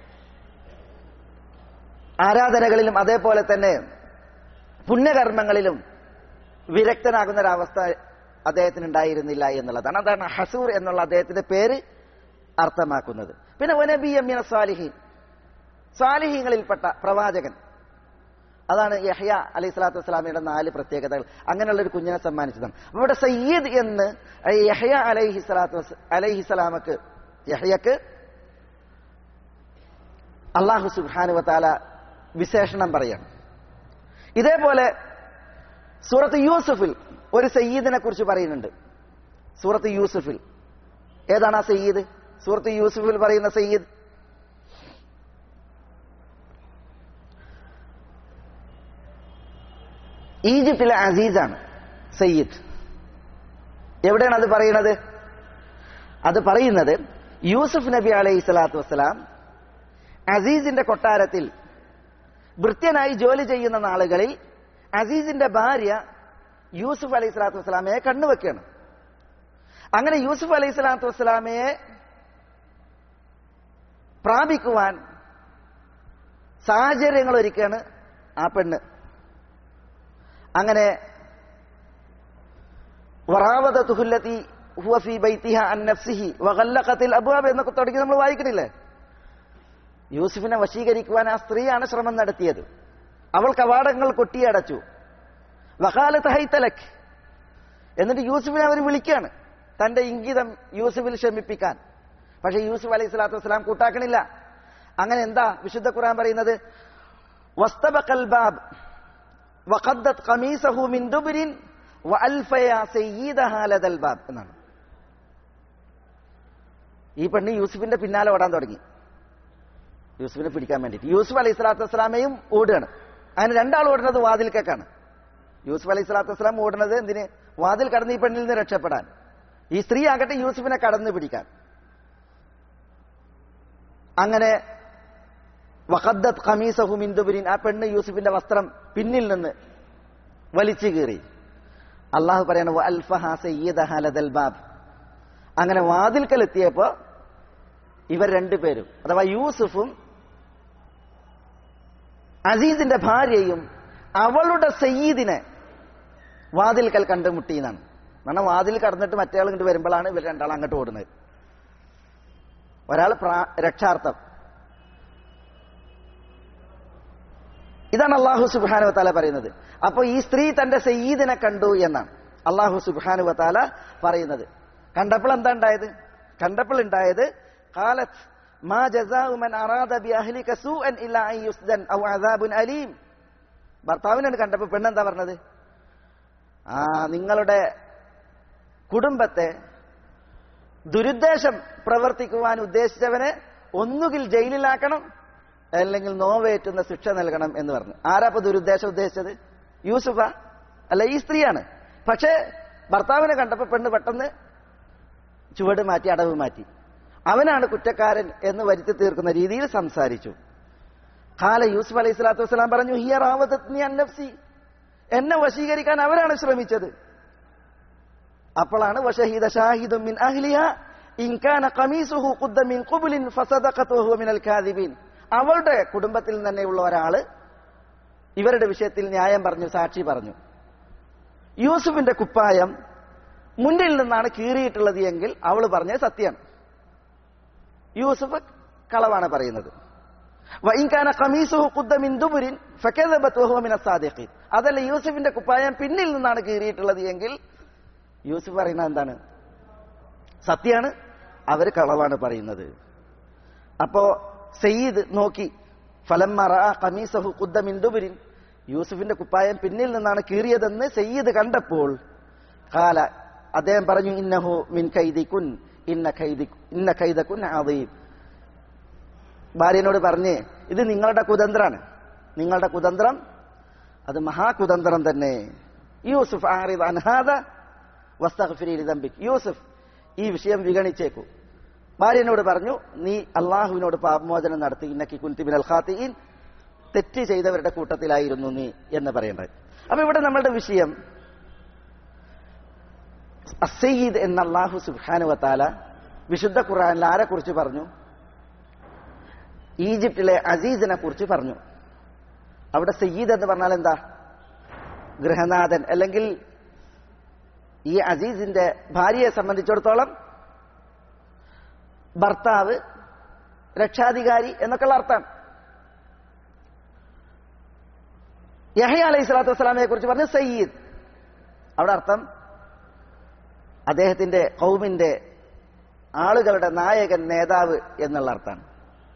ആരാധനകളിലും അതേപോലെ തന്നെ പുണ്യകർമ്മങ്ങളിലും വിരക്തനാകുന്ന ഒരവസ്ഥ അദ്ദേഹത്തിന് ഉണ്ടായിരുന്നില്ല എന്നുള്ളതാണ് അതാണ് ഹസൂർ എന്നുള്ള അദ്ദേഹത്തിന്റെ പേര് അർത്ഥമാക്കുന്നത് പിന്നെ ഒനബി അമ്മിന സ്വാലിഹീൻ സ്വാലിഹീങ്ങളിൽപ്പെട്ട പ്രവാചകൻ അതാണ് യഹ്യ അലൈഹി സ്വലാത്തു വസ്സലാമിയുടെ നാല് പ്രത്യേകതകൾ അങ്ങനെയുള്ള ഒരു കുഞ്ഞിനെ സമ്മാനിച്ചതാണ് അപ്പൊ ഇവിടെ സയ്യിദ് എന്ന് യഹ്യ അലൈഹി സ്വലാത്തു വസ് അലൈഹി സ്വലാമക്ക് യഹ്യക്ക് അള്ളാഹു സുബാനു വത്താല വിശേഷണം പറയാണ് ഇതേപോലെ സൂറത്ത് യൂസുഫിൽ ഒരു സയ്യീദിനെ കുറിച്ച് പറയുന്നുണ്ട് സൂറത്ത് യൂസുഫിൽ ഏതാണ് ആ സയ്യീദ് സൂറത്ത് യൂസുഫിൽ പറയുന്ന സയ്യീദ് ഈജിപ്തിലെ അസീസാണ് സയ്യിദ് എവിടെയാണ് അത് പറയുന്നത് അത് പറയുന്നത് യൂസുഫ് നബി അലൈഹി സ്വലാത്തു വസ്സലാം അസീസിന്റെ കൊട്ടാരത്തിൽ ഭൃത്യനായി ജോലി ചെയ്യുന്ന നാളുകളിൽ അസീസിന്റെ ഭാര്യ യൂസുഫ് അലൈഹി സ്വലാത്തു വസ്സലാമയെ കണ്ണുവെക്കുകയാണ് അങ്ങനെ യൂസുഫ് അലൈഹി സ്വലാത്തു വസ്സലാമയെ പ്രാപിക്കുവാൻ സാഹചര്യങ്ങൾ ഒരുക്കുകയാണ് ആ പെണ്ണ് അങ്ങനെ വറാവത തുഹുല്ലത്തി ഹുവ ഫീ ബൈത്തിഹ അൻ നഫ്സിഹി വഗല്ലഖത്തിൽ അബ്വാബ് എന്നൊക്കെ തുടങ്ങി നമ്മൾ വായിക്കണില്ലേ യൂസുഫിനെ വശീകരിക്കുവാൻ ആ സ്ത്രീയാണ് ശ്രമം നടത്തിയത് അവൾ കവാടങ്ങൾ കൊട്ടിയടച്ചു വഹാലത്ത് ഹൈത്തലക് എന്നിട്ട് യൂസുഫിനെ അവർ വിളിക്കുകയാണ് തന്റെ ഇംഗിതം യൂസുഫിൽ ശമിപ്പിക്കാൻ പക്ഷെ യൂസുഫ് അലൈഹി സ്വലാത്തു വസ്സലാം കൂട്ടാക്കണില്ല അങ്ങനെ എന്താ വിശുദ്ധ ഖുർആൻ പറയുന്നത് വസ്തബഖൽ ബാബ് വഖദ്ദത് ഖമീസഹു മിൻ ദുബരിൻ വഅൽഫയ സയ്യിദഹാ ലദൽ ബാബ് എന്നാണ് ഈ പെണ്ണ് യൂസുഫിന്റെ പിന്നാലെ ഓടാൻ തുടങ്ങി യൂസുഫിനെ പിടിക്കാൻ വേണ്ടിയിട്ട് യൂസുഫ് അലൈഹി സ്വലാത്തു വസ്സലാമയും ഓടുകയാണ് അങ്ങനെ രണ്ടാൾ ഓടുന്നത് വാതിൽക്കേക്കാണ് യൂസുഫ് അലൈഹി സ്വലാത്തു വസ്സലാം ഓടുന്നത് എന്തിന് വാതിൽ കടന്ന് ഈ പെണ്ണിൽ നിന്ന് രക്ഷപ്പെടാൻ ഈ സ്ത്രീ ആകട്ടെ യൂസുഫിനെ കടന്നു പിടിക്കാൻ അങ്ങനെ വഖദ്ദത് ഖമീസഹു മിൻ ദുബരിൻ ആ പെണ്ണ് യൂസുഫിന്റെ വസ്ത്രം പിന്നിൽ നിന്ന് വലിച്ചു കീറി അള്ളാഹു പറയാണ് അൽഫഹ സയ്യിദഹ ലദൽ ബാബ് അങ്ങനെ വാതിൽക്കൽ എത്തിയപ്പോ ഇവർ രണ്ടുപേരും അഥവാ യൂസുഫും അസീസിന്റെ ഭാര്യയും അവളുടെ സയ്യീദിനെ വാതിൽക്കൽ കണ്ടുമുട്ടി എന്നാണ് കാരണം വാതിൽ കടന്നിട്ട് മറ്റേ ആൾ ഇങ്ങോട്ട് വരുമ്പോഴാണ് ഇവർ രണ്ടാൾ അങ്ങോട്ട് ഓടുന്നത് ഒരാൾ പ്രാ- രക്ഷാർത്ഥം ഇതാണ് അള്ളാഹു സുബാനു വത്താല പറയുന്നത് അപ്പൊ ഈ സ്ത്രീ തന്റെ സയ്യീദിനെ കണ്ടു എന്നാണ് അള്ളാഹു സുബാനു വത്താല പറയുന്നത് കണ്ടപ്പോൾ എന്താ ഉണ്ടായത് കണ്ടപ്പോൾ ഉണ്ടായത് കാലത്ത് മാ ജസാഉ മൻ അറാദ ബി അഹ്ലിക സൂഅൻ ഇല്ലാ അൻ യുസ്ദൻ ഔ അദാബുൻ അലീം ഭർത്താവിനാണ് കണ്ടപ്പോൾ പെണ്ണെന്താ പറഞ്ഞത് ആ നിങ്ങളുടെ കുടുംബത്തെ ദുരുദ്ദേശം പ്രവർത്തിക്കുവാൻ ഉദ്ദേശിച്ചവനെ ഒന്നുകിൽ ജയിലിലാക്കണം അല്ലെങ്കിൽ നോവേറ്റുന്ന ശിക്ഷ നൽകണം എന്ന് പറഞ്ഞു ആരാ ഇപ്പൊ ദുരുദ്ദേശം ഉദ്ദേശിച്ചത് യൂസുഫ അല്ല ഈ സ്ത്രീയാണ് പക്ഷേ ഭർത്താവിനെ കണ്ടപ്പോൾ പെണ്ണ് പെട്ടെന്ന് ചുവട് മാറ്റി അടവ് മാറ്റി അവനാണ് കുറ്റക്കാരൻ എന്ന് വരുത്തി തീർക്കുന്ന രീതിയിൽ സംസാരിച്ചു കാല യൂസുഫ് അലൈഹി സ്വലാത്തു വസ്സലാം പറഞ്ഞു ഹിയർ നഫ്സി എന്നെ വശീകരിക്കാൻ അവരാണ് ശ്രമിച്ചത് അപ്പോഴാണ് വഷഹീദ ഷാഹിദും മിൻ അഹ്ലിഹ ഇൻ കാന ഖമീസുഹു ഖുദ്ദ മിൻ ഖുബ്ലിൻ ഫസദഖത് വഹുവ മിനൽ കാദിബീൻ അവളുടെ കുടുംബത്തിൽ തന്നെയുള്ള ഒരാള് ഇവരുടെ വിഷയത്തിൽ ന്യായം പറഞ്ഞു സാക്ഷി പറഞ്ഞു യൂസുഫിന്റെ കുപ്പായം മുന്നിൽ നിന്നാണ് കീറിയിട്ടുള്ളത് എങ്കിൽ അവൾ പറഞ്ഞത് സത്യമാണ് യൂസുഫ് കളവാണ് പറയുന്നത് വൈൻകാന ഖമീസുഹു ഖുദ്ദ മിൻ ദുബുരിൻ ഫകദബത് വഹുവ മിന സാദിഖീൻ അതല്ല യൂസുഫിന്റെ കുപ്പായം പിന്നിൽ നിന്നാണ് കീറിയിട്ടുള്ളത് എങ്കിൽ യൂസുഫ് പറയുന്നത് എന്താണ് സത്യാണ് അവർ കളവാണ് പറയുന്നത് അപ്പോ സയ്യിദ് നോക്കി ഫലം ഖമീസഹു ഖുദ്ദ മിൻ ദുബുരിൻ യൂസുഫിന്റെ കുപ്പായം പിന്നിൽ നിന്നാണ് കീറിയതെന്ന് സയ്യിദ് കണ്ടപ്പോൾ കാല അദ്ദേഹം പറഞ്ഞു ഇന്നഹു മിൻ കൈദിക്കുൻ ഇന്ന കൈദി ഇന്ന കൈദക്കുൻ ആദീം ഭാര്യനോട് പറഞ്ഞ് ഇത് നിങ്ങളുടെ കുതന്ത്രാണ് നിങ്ങളുടെ കുതന്ത്രം അത് മഹാകുതന്ത്രം തന്നെ യൂസുഫ് ആറിദ് അൻഹാദ വസ്തഗ്ഫിരി ലിദംബിക് യൂസുഫ് ഈ വിഷയം വിഗണിച്ചേക്കൂ ഭാര്യനോട് പറഞ്ഞു നീ അള്ളാഹുവിനോട് പാപമോചനം നടത്തി ഇന്നക്കി കുന്തി മിനൽ ഖാത്തിഈൻ തെറ്റ് ചെയ്തവരുടെ കൂട്ടത്തിലായിരുന്നു നീ എന്ന് പറയേണ്ടത് അപ്പൊ ഇവിടെ നമ്മളുടെ വിഷയം അസയ്യിദ് എന്ന അള്ളാഹു സുബാനുവത്താല വിശുദ്ധ ഖുർആനിൽ ആരെ കുറിച്ച് പറഞ്ഞു ഈജിപ്തിലെ അസീസിനെ കുറിച്ച് പറഞ്ഞു അവിടെ സയ്യിദ് എന്ന് പറഞ്ഞാൽ എന്താ ഗൃഹനാഥൻ അല്ലെങ്കിൽ ഈ അസീസിന്റെ ഭാര്യയെ സംബന്ധിച്ചിടത്തോളം ഭർത്താവ് രക്ഷാധികാരി എന്നൊക്കെയുള്ള അർത്ഥം യഹയ അലൈഹി സ്വലാത്തു വസ്സലാമയെ കുറിച്ച് പറഞ്ഞു സയ്യിദ് അവിടെ അർത്ഥം അദ്ദേഹത്തിന്റെ കൗമിന്റെ ആളുകളുടെ നായകൻ നേതാവ് എന്നുള്ള അർത്ഥമാണ്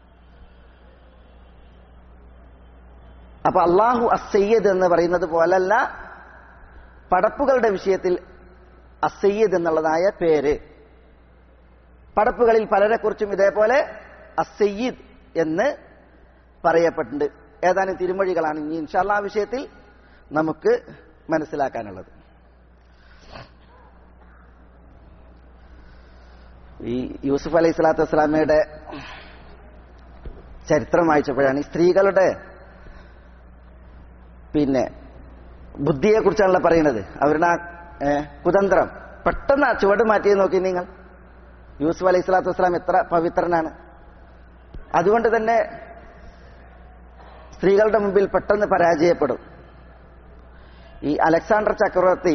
അപ്പൊ അള്ളാഹു അസയ്യദ് എന്ന് പറയുന്നത് പോലല്ല പടപ്പുകളുടെ വിഷയത്തിൽ അസയ്യദ് എന്നുള്ളതായ പേര് പടപ്പുകളിൽ പലരെക്കുറിച്ചും ഇതേപോലെ അസയ്യിദ് എന്ന് പറയപ്പെട്ടിട്ടുണ്ട് ഏതാനും തിരുമൊഴികളാണ് ഇനി ഇൻഷാല്ല ആ വിഷയത്തിൽ നമുക്ക് മനസ്സിലാക്കാനുള്ളത് ഈ യൂസുഫ് അലൈഹി സ്വലാത്തു വസ്സലാമയുടെ ചരിത്രം വായിച്ചപ്പോഴാണ് ഈ സ്ത്രീകളുടെ പിന്നെ ബുദ്ധിയെ കുറിച്ചാണല്ലോ പറയുന്നത് അവരുടെ ആ ഏ, കുതന്ത്രം പെട്ടെന്ന് ആ ചുവട് മാറ്റി നോക്കി നിങ്ങൾ യൂസുഫ് അലൈഹി സ്വലാത്തു വസ്സലാം എത്ര പവിത്രനാണ് അതുകൊണ്ട് തന്നെ സ്ത്രീകളുടെ മുമ്പിൽ പെട്ടെന്ന് പരാജയപ്പെടും ഈ അലക്സാണ്ടർ ചക്രവർത്തി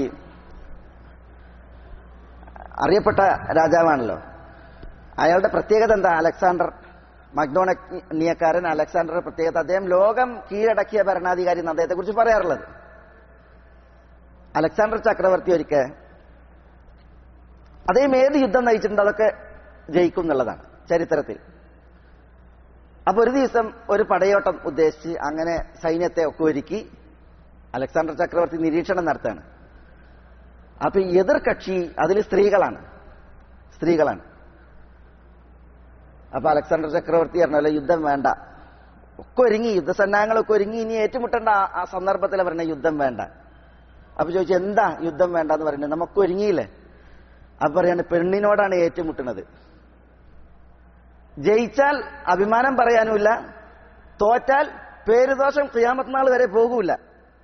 അറിയപ്പെട്ട രാജാവാണല്ലോ അയാളുടെ പ്രത്യേകത എന്താ അലക്സാണ്ടർ മഗ്നോണിയക്കാരൻ അലക്സാണ്ടറുടെ പ്രത്യേകത അദ്ദേഹം ലോകം കീഴടക്കിയ ഭരണാധികാരി എന്ന് അദ്ദേഹത്തെ കുറിച്ച് പറയാറുള്ളത് അലക്സാണ്ടർ ചക്രവർത്തി ഒരിക്കൽ അദ്ദേഹം ഏത് യുദ്ധം നയിച്ചിട്ടുണ്ട് അതൊക്കെ ജയിക്കും എന്നുള്ളതാണ് ചരിത്രത്തിൽ അപ്പൊ ഒരു ദിവസം ഒരു പടയോട്ടം ഉദ്ദേശിച്ച് അങ്ങനെ സൈന്യത്തെ ഒക്കെ ഒരുക്കി അലക്സാണ്ടർ ചക്രവർത്തി നിരീക്ഷണം നടത്താണ് അപ്പൊ ഈ എതിർ കക്ഷി അതിൽ സ്ത്രീകളാണ് സ്ത്രീകളാണ് അപ്പൊ അലക്സാണ്ടർ ചക്രവർത്തി പറഞ്ഞല്ലോ യുദ്ധം വേണ്ട ഒക്കെ ഒരുങ്ങി യുദ്ധസന്നാഹങ്ങളൊക്കെ ഒരുങ്ങി ഇനി ഏറ്റുമുട്ടേണ്ട ആ- ആ സന്ദർഭത്തിൽ പറഞ്ഞ യുദ്ധം വേണ്ട അപ്പൊ ചോദിച്ചു എന്താ യുദ്ധം വേണ്ട എന്ന് പറയുന്നത് നമുക്ക് ഒരുങ്ങിയില്ലേ അപ്പൊ പറയാണ് പെണ്ണിനോടാണ് ഏറ്റുമുട്ടുന്നത് ജയിച്ചാൽ അഭിമാനം പറയാനുമില്ല തോറ്റാൽ പേരുദോഷം ക്രിയാമത്ത് നാൾ വരെ പോകൂല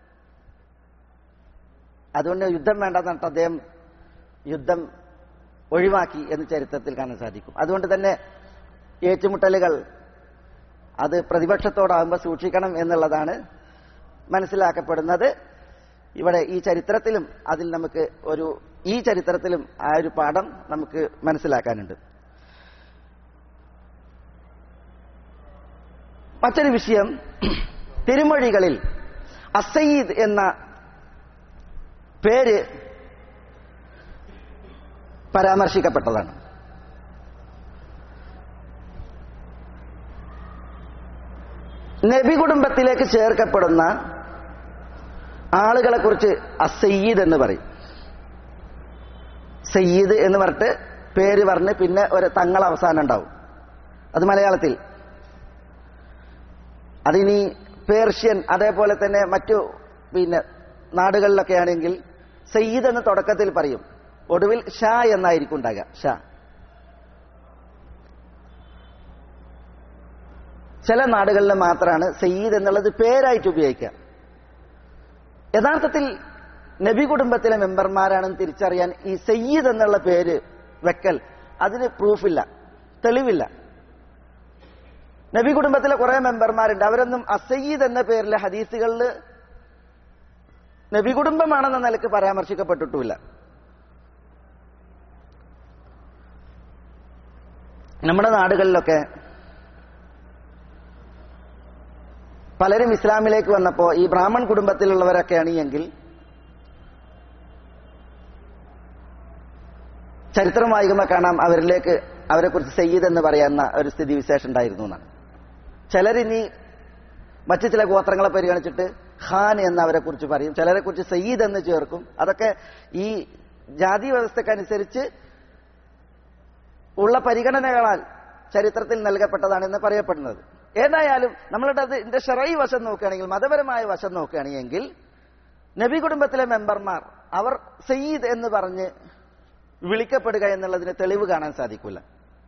അതുകൊണ്ട് യുദ്ധം വേണ്ടെന്ന് പറഞ്ഞിട്ട് അദ്ദേഹം യുദ്ധം ഒഴിവാക്കി എന്ന് ചരിത്രത്തിൽ കാണാൻ സാധിക്കും അതുകൊണ്ട് തന്നെ ഏറ്റുമുട്ടലുകൾ അത് പ്രതിപക്ഷത്തോടാകുമ്പോൾ സൂക്ഷിക്കണം എന്നുള്ളതാണ് മനസ്സിലാക്കപ്പെടുന്നത് ഇവിടെ ഈ ചരിത്രത്തിലും അതിൽ നമുക്ക് ഒരു ഈ ചരിത്രത്തിലും ആ ഒരു പാഠം നമുക്ക് മനസ്സിലാക്കാനുണ്ട് മറ്റൊരു വിഷയം തിരുമൊഴികളിൽ അസയ്യിദ് എന്ന പേര് പരാമർശിക്കപ്പെട്ടതാണ് നബി കുടുംബത്തിലേക്ക് ചേർക്കപ്പെടുന്ന ആളുകളെ കുറിച്ച് അസയ്യിദ് എന്ന് പറയും സയ്യിദ് എന്ന് പറഞ്ഞിട്ട് പേര് പറഞ്ഞ് പിന്നെ ഒരു തങ്ങൾ അവസാനം ഉണ്ടാവും അത് മലയാളത്തിൽ അതിനി പേർഷ്യൻ അതേപോലെ തന്നെ മറ്റു പിന്നെ നാടുകളിലൊക്കെ ആണെങ്കിൽ സയ്യിദ് എന്ന് തുടക്കത്തിൽ പറയും ഒടുവിൽ ഷാ എന്നായിരിക്കും ഉണ്ടാകുക ഷാ ചില നാടുകളിൽ മാത്രമാണ് സയ്യിദ് എന്നുള്ളത് പേരായിട്ട് ഉപയോഗിക്കുക യഥാർത്ഥത്തിൽ നബി കുടുംബത്തിലെ മെമ്പർമാരാണെന്ന് തിരിച്ചറിയാൻ ഈ സയ്യിദ് എന്നുള്ള പേര് വെക്കൽ അതിന് പ്രൂഫില്ല തെളിവില്ല നബി കുടുംബത്തിലെ കുറെ മെമ്പർമാരുണ്ട് അവരൊന്നും അസയ്യിദ് എന്ന പേരിലെ ഹദീസുകളിൽ നബി കുടുംബമാണെന്ന നിലക്ക് പരാമർശിക്കപ്പെട്ടിട്ടുമില്ല നമ്മുടെ നാടുകളിലൊക്കെ പലരും ഇസ്ലാമിലേക്ക് വന്നപ്പോൾ ഈ ബ്രാഹ്മൺ കുടുംബത്തിലുള്ളവരൊക്കെയാണ് എങ്കിൽ ചരിത്രം വായിക്കുമ്പോൾ കാണാം അവരിലേക്ക് അവരെക്കുറിച്ച് സയ്യിദ് എന്ന് പറയുന്ന ഒരു സ്ഥിതി വിശേഷം ഉണ്ടായിരുന്നു എന്നാണ് ചിലരിനി മറ്റു ചില ഗോത്രങ്ങളെ പരിഗണിച്ചിട്ട് ഖാൻ എന്ന് അവരെ കുറിച്ച് പറയും ചിലരെ കുറിച്ച് സയ്യിദ് എന്ന് ചേർക്കും അതൊക്കെ ഈ ജാതി വ്യവസ്ഥക്കനുസരിച്ച് ഉള്ള പരിഗണനകളാൽ ചരിത്രത്തിൽ നൽകപ്പെട്ടതാണെന്ന് പറയപ്പെടുന്നത് ഏതായാലും നമ്മളുടെ അതിന്റെ ഷെറൈ വശം നോക്കുകയാണെങ്കിൽ മതപരമായ വശം നോക്കുകയാണെങ്കിൽ നബി കുടുംബത്തിലെ മെമ്പർമാർ അവർ സയ്യിദ് എന്ന് പറഞ്ഞ് വിളിക്കപ്പെടുക എന്നുള്ളതിന് തെളിവ് കാണാൻ സാധിക്കില്ല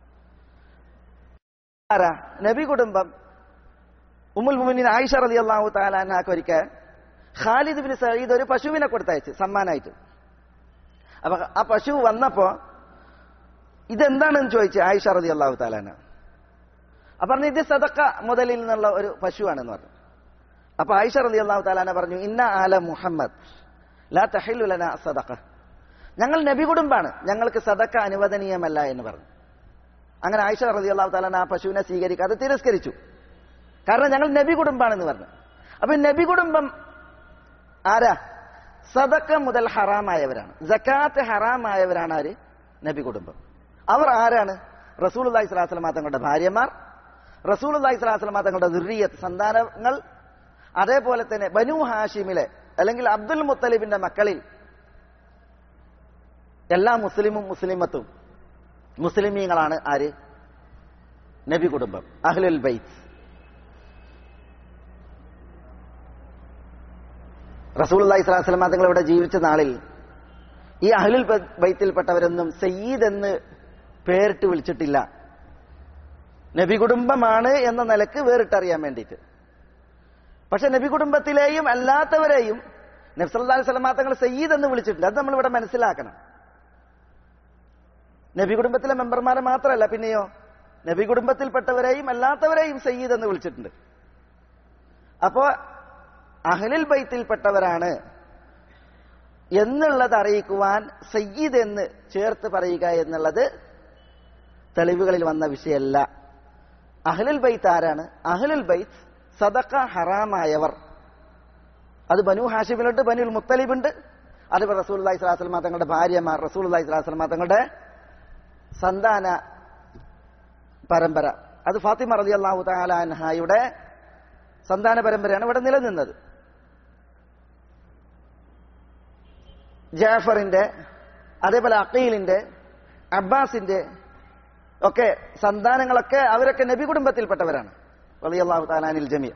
ആരാ നബി കുടുംബം ഉമ്മുൽ മുമിനിൻ ആയിഷ റതി അള്ളാഹു താലാനാക്ക് ഒരിക്കൽ ഖാലിദ് ബിൻ സയ്യിദ് ഒരു പശുവിനെ കൊടുത്തയച്ച് സമ്മാനായിട്ട് അപ്പൊ ആ പശു വന്നപ്പോ ഇതെന്താണെന്ന് ചോദിച്ചു ആയിഷ റതി അള്ളാഹു താലാന അപ്പൊ പറഞ്ഞു ഇത് സദക്ക മുതലിൽ നിന്നുള്ള ഒരു പശുവാണെന്ന് പറഞ്ഞു അപ്പൊ ആയിഷ റതി അള്ളാഹു താലാന പറഞ്ഞു ഇന്ന ആല മുഹമ്മദ് ലാ തഹിലുലന സദക്ക ഞങ്ങൾ നബി കുടുംബാണ് ഞങ്ങൾക്ക് സദക്ക അനുവദനീയമല്ല എന്ന് പറഞ്ഞു അങ്ങനെ ആയിഷ റതി അള്ളാഹു താലാന ആ പശുവിനെ സ്വീകരിക്കാതെ തിരസ്കരിച്ചു കാരണം ഞങ്ങൾ നബി കുടുംബാണെന്ന് പറഞ്ഞു അപ്പൊ നബി കുടുംബം ആരാ സദക്ക മുതൽ ഹറാമായവരാണ് ജക്കാത്ത് ഹറാമായവരാണ് ആര് നബി കുടുംബം അവർ ആരാണ് റസൂൽ അള്ളഹി സ്വലാസ്ലമ തങ്ങളുടെ ഭാര്യമാർ റസൂൽ അള്ളഹി സ്വലാസ്ലമ തങ്ങളുടെ ദുര്യത്ത് സന്താനങ്ങൾ അതേപോലെ തന്നെ ബനു ഹാഷിമിലെ അല്ലെങ്കിൽ അബ്ദുൽ മുത്തലിബിന്റെ മക്കളിൽ എല്ലാ മുസ്ലിമും മുസ്ലിമത്തും മുസ്ലിമീങ്ങളാണ് ആര് നബി കുടുംബം അഹ്ലുൽ ബൈത്ത് റസൂൽ അള്ളഹി സ്വലാസ്ലമ തങ്ങൾ ഇവിടെ ജീവിച്ച നാളിൽ ഈ അഹ്ലുൽ ബൈത്തിൽപ്പെട്ടവരൊന്നും സയ്യിദ് എന്ന് പേരിട്ട് വിളിച്ചിട്ടില്ല നബി കുടുംബമാണ് എന്ന നിലക്ക് വേറിട്ടറിയാൻ വേണ്ടിയിട്ട് പക്ഷെ നബി കുടുംബത്തിലെയും അല്ലാത്തവരെയും നബ്സല്ലാ സ്വലമാ തങ്ങൾ സയ്യിദ് എന്ന് വിളിച്ചിട്ടുണ്ട് അത് നമ്മൾ ഇവിടെ മനസ്സിലാക്കണം നബി കുടുംബത്തിലെ മെമ്പർമാരെ മാത്രമല്ല പിന്നെയോ നബി കുടുംബത്തിൽപ്പെട്ടവരെയും അല്ലാത്തവരെയും സയ്യിദ് എന്ന് വിളിച്ചിട്ടുണ്ട് അപ്പോ അഹ്ലുൽ ബൈത്തിൽപ്പെട്ടവരാണ് എന്നുള്ളത് അറിയിക്കുവാൻ സയ്യിദ് എന്ന് ചേർത്ത് പറയുക എന്നുള്ളത് തെളിവുകളിൽ വന്ന വിഷയമല്ല അഹ്ലുൽ ബൈത്ത് ആരാണ് അഹ്ലുൽ ബൈത്ത് സദക്ക ഹറാമായവർ അത് ബനു ഹാഷിബിലുണ്ട് ബനുൽ മുത്തലിബുണ്ട് അതുപോലെ റസൂൽ അള്ളഹി സ്വലാസ്ലമ തങ്ങളുടെ ഭാര്യമാർ റസൂൽ അള്ളഹി സ്വലാസ്ലമ തങ്ങളുടെ സന്താന പരമ്പര അത് ഫാത്തിമ റലി അള്ളാഹു താലാൻഹായുടെ സന്താന പരമ്പരയാണ് ഇവിടെ നിലനിന്നത് ജാഫറിന്റെ അതേപോലെ അക്കീലിന്റെ അബ്ബാസിന്റെ ഒക്കെ സന്താനങ്ങളൊക്കെ അവരൊക്കെ നബി കുടുംബത്തിൽപ്പെട്ടവരാണ് വലിയല്ലാഹു താലാനിൽ ജമീർ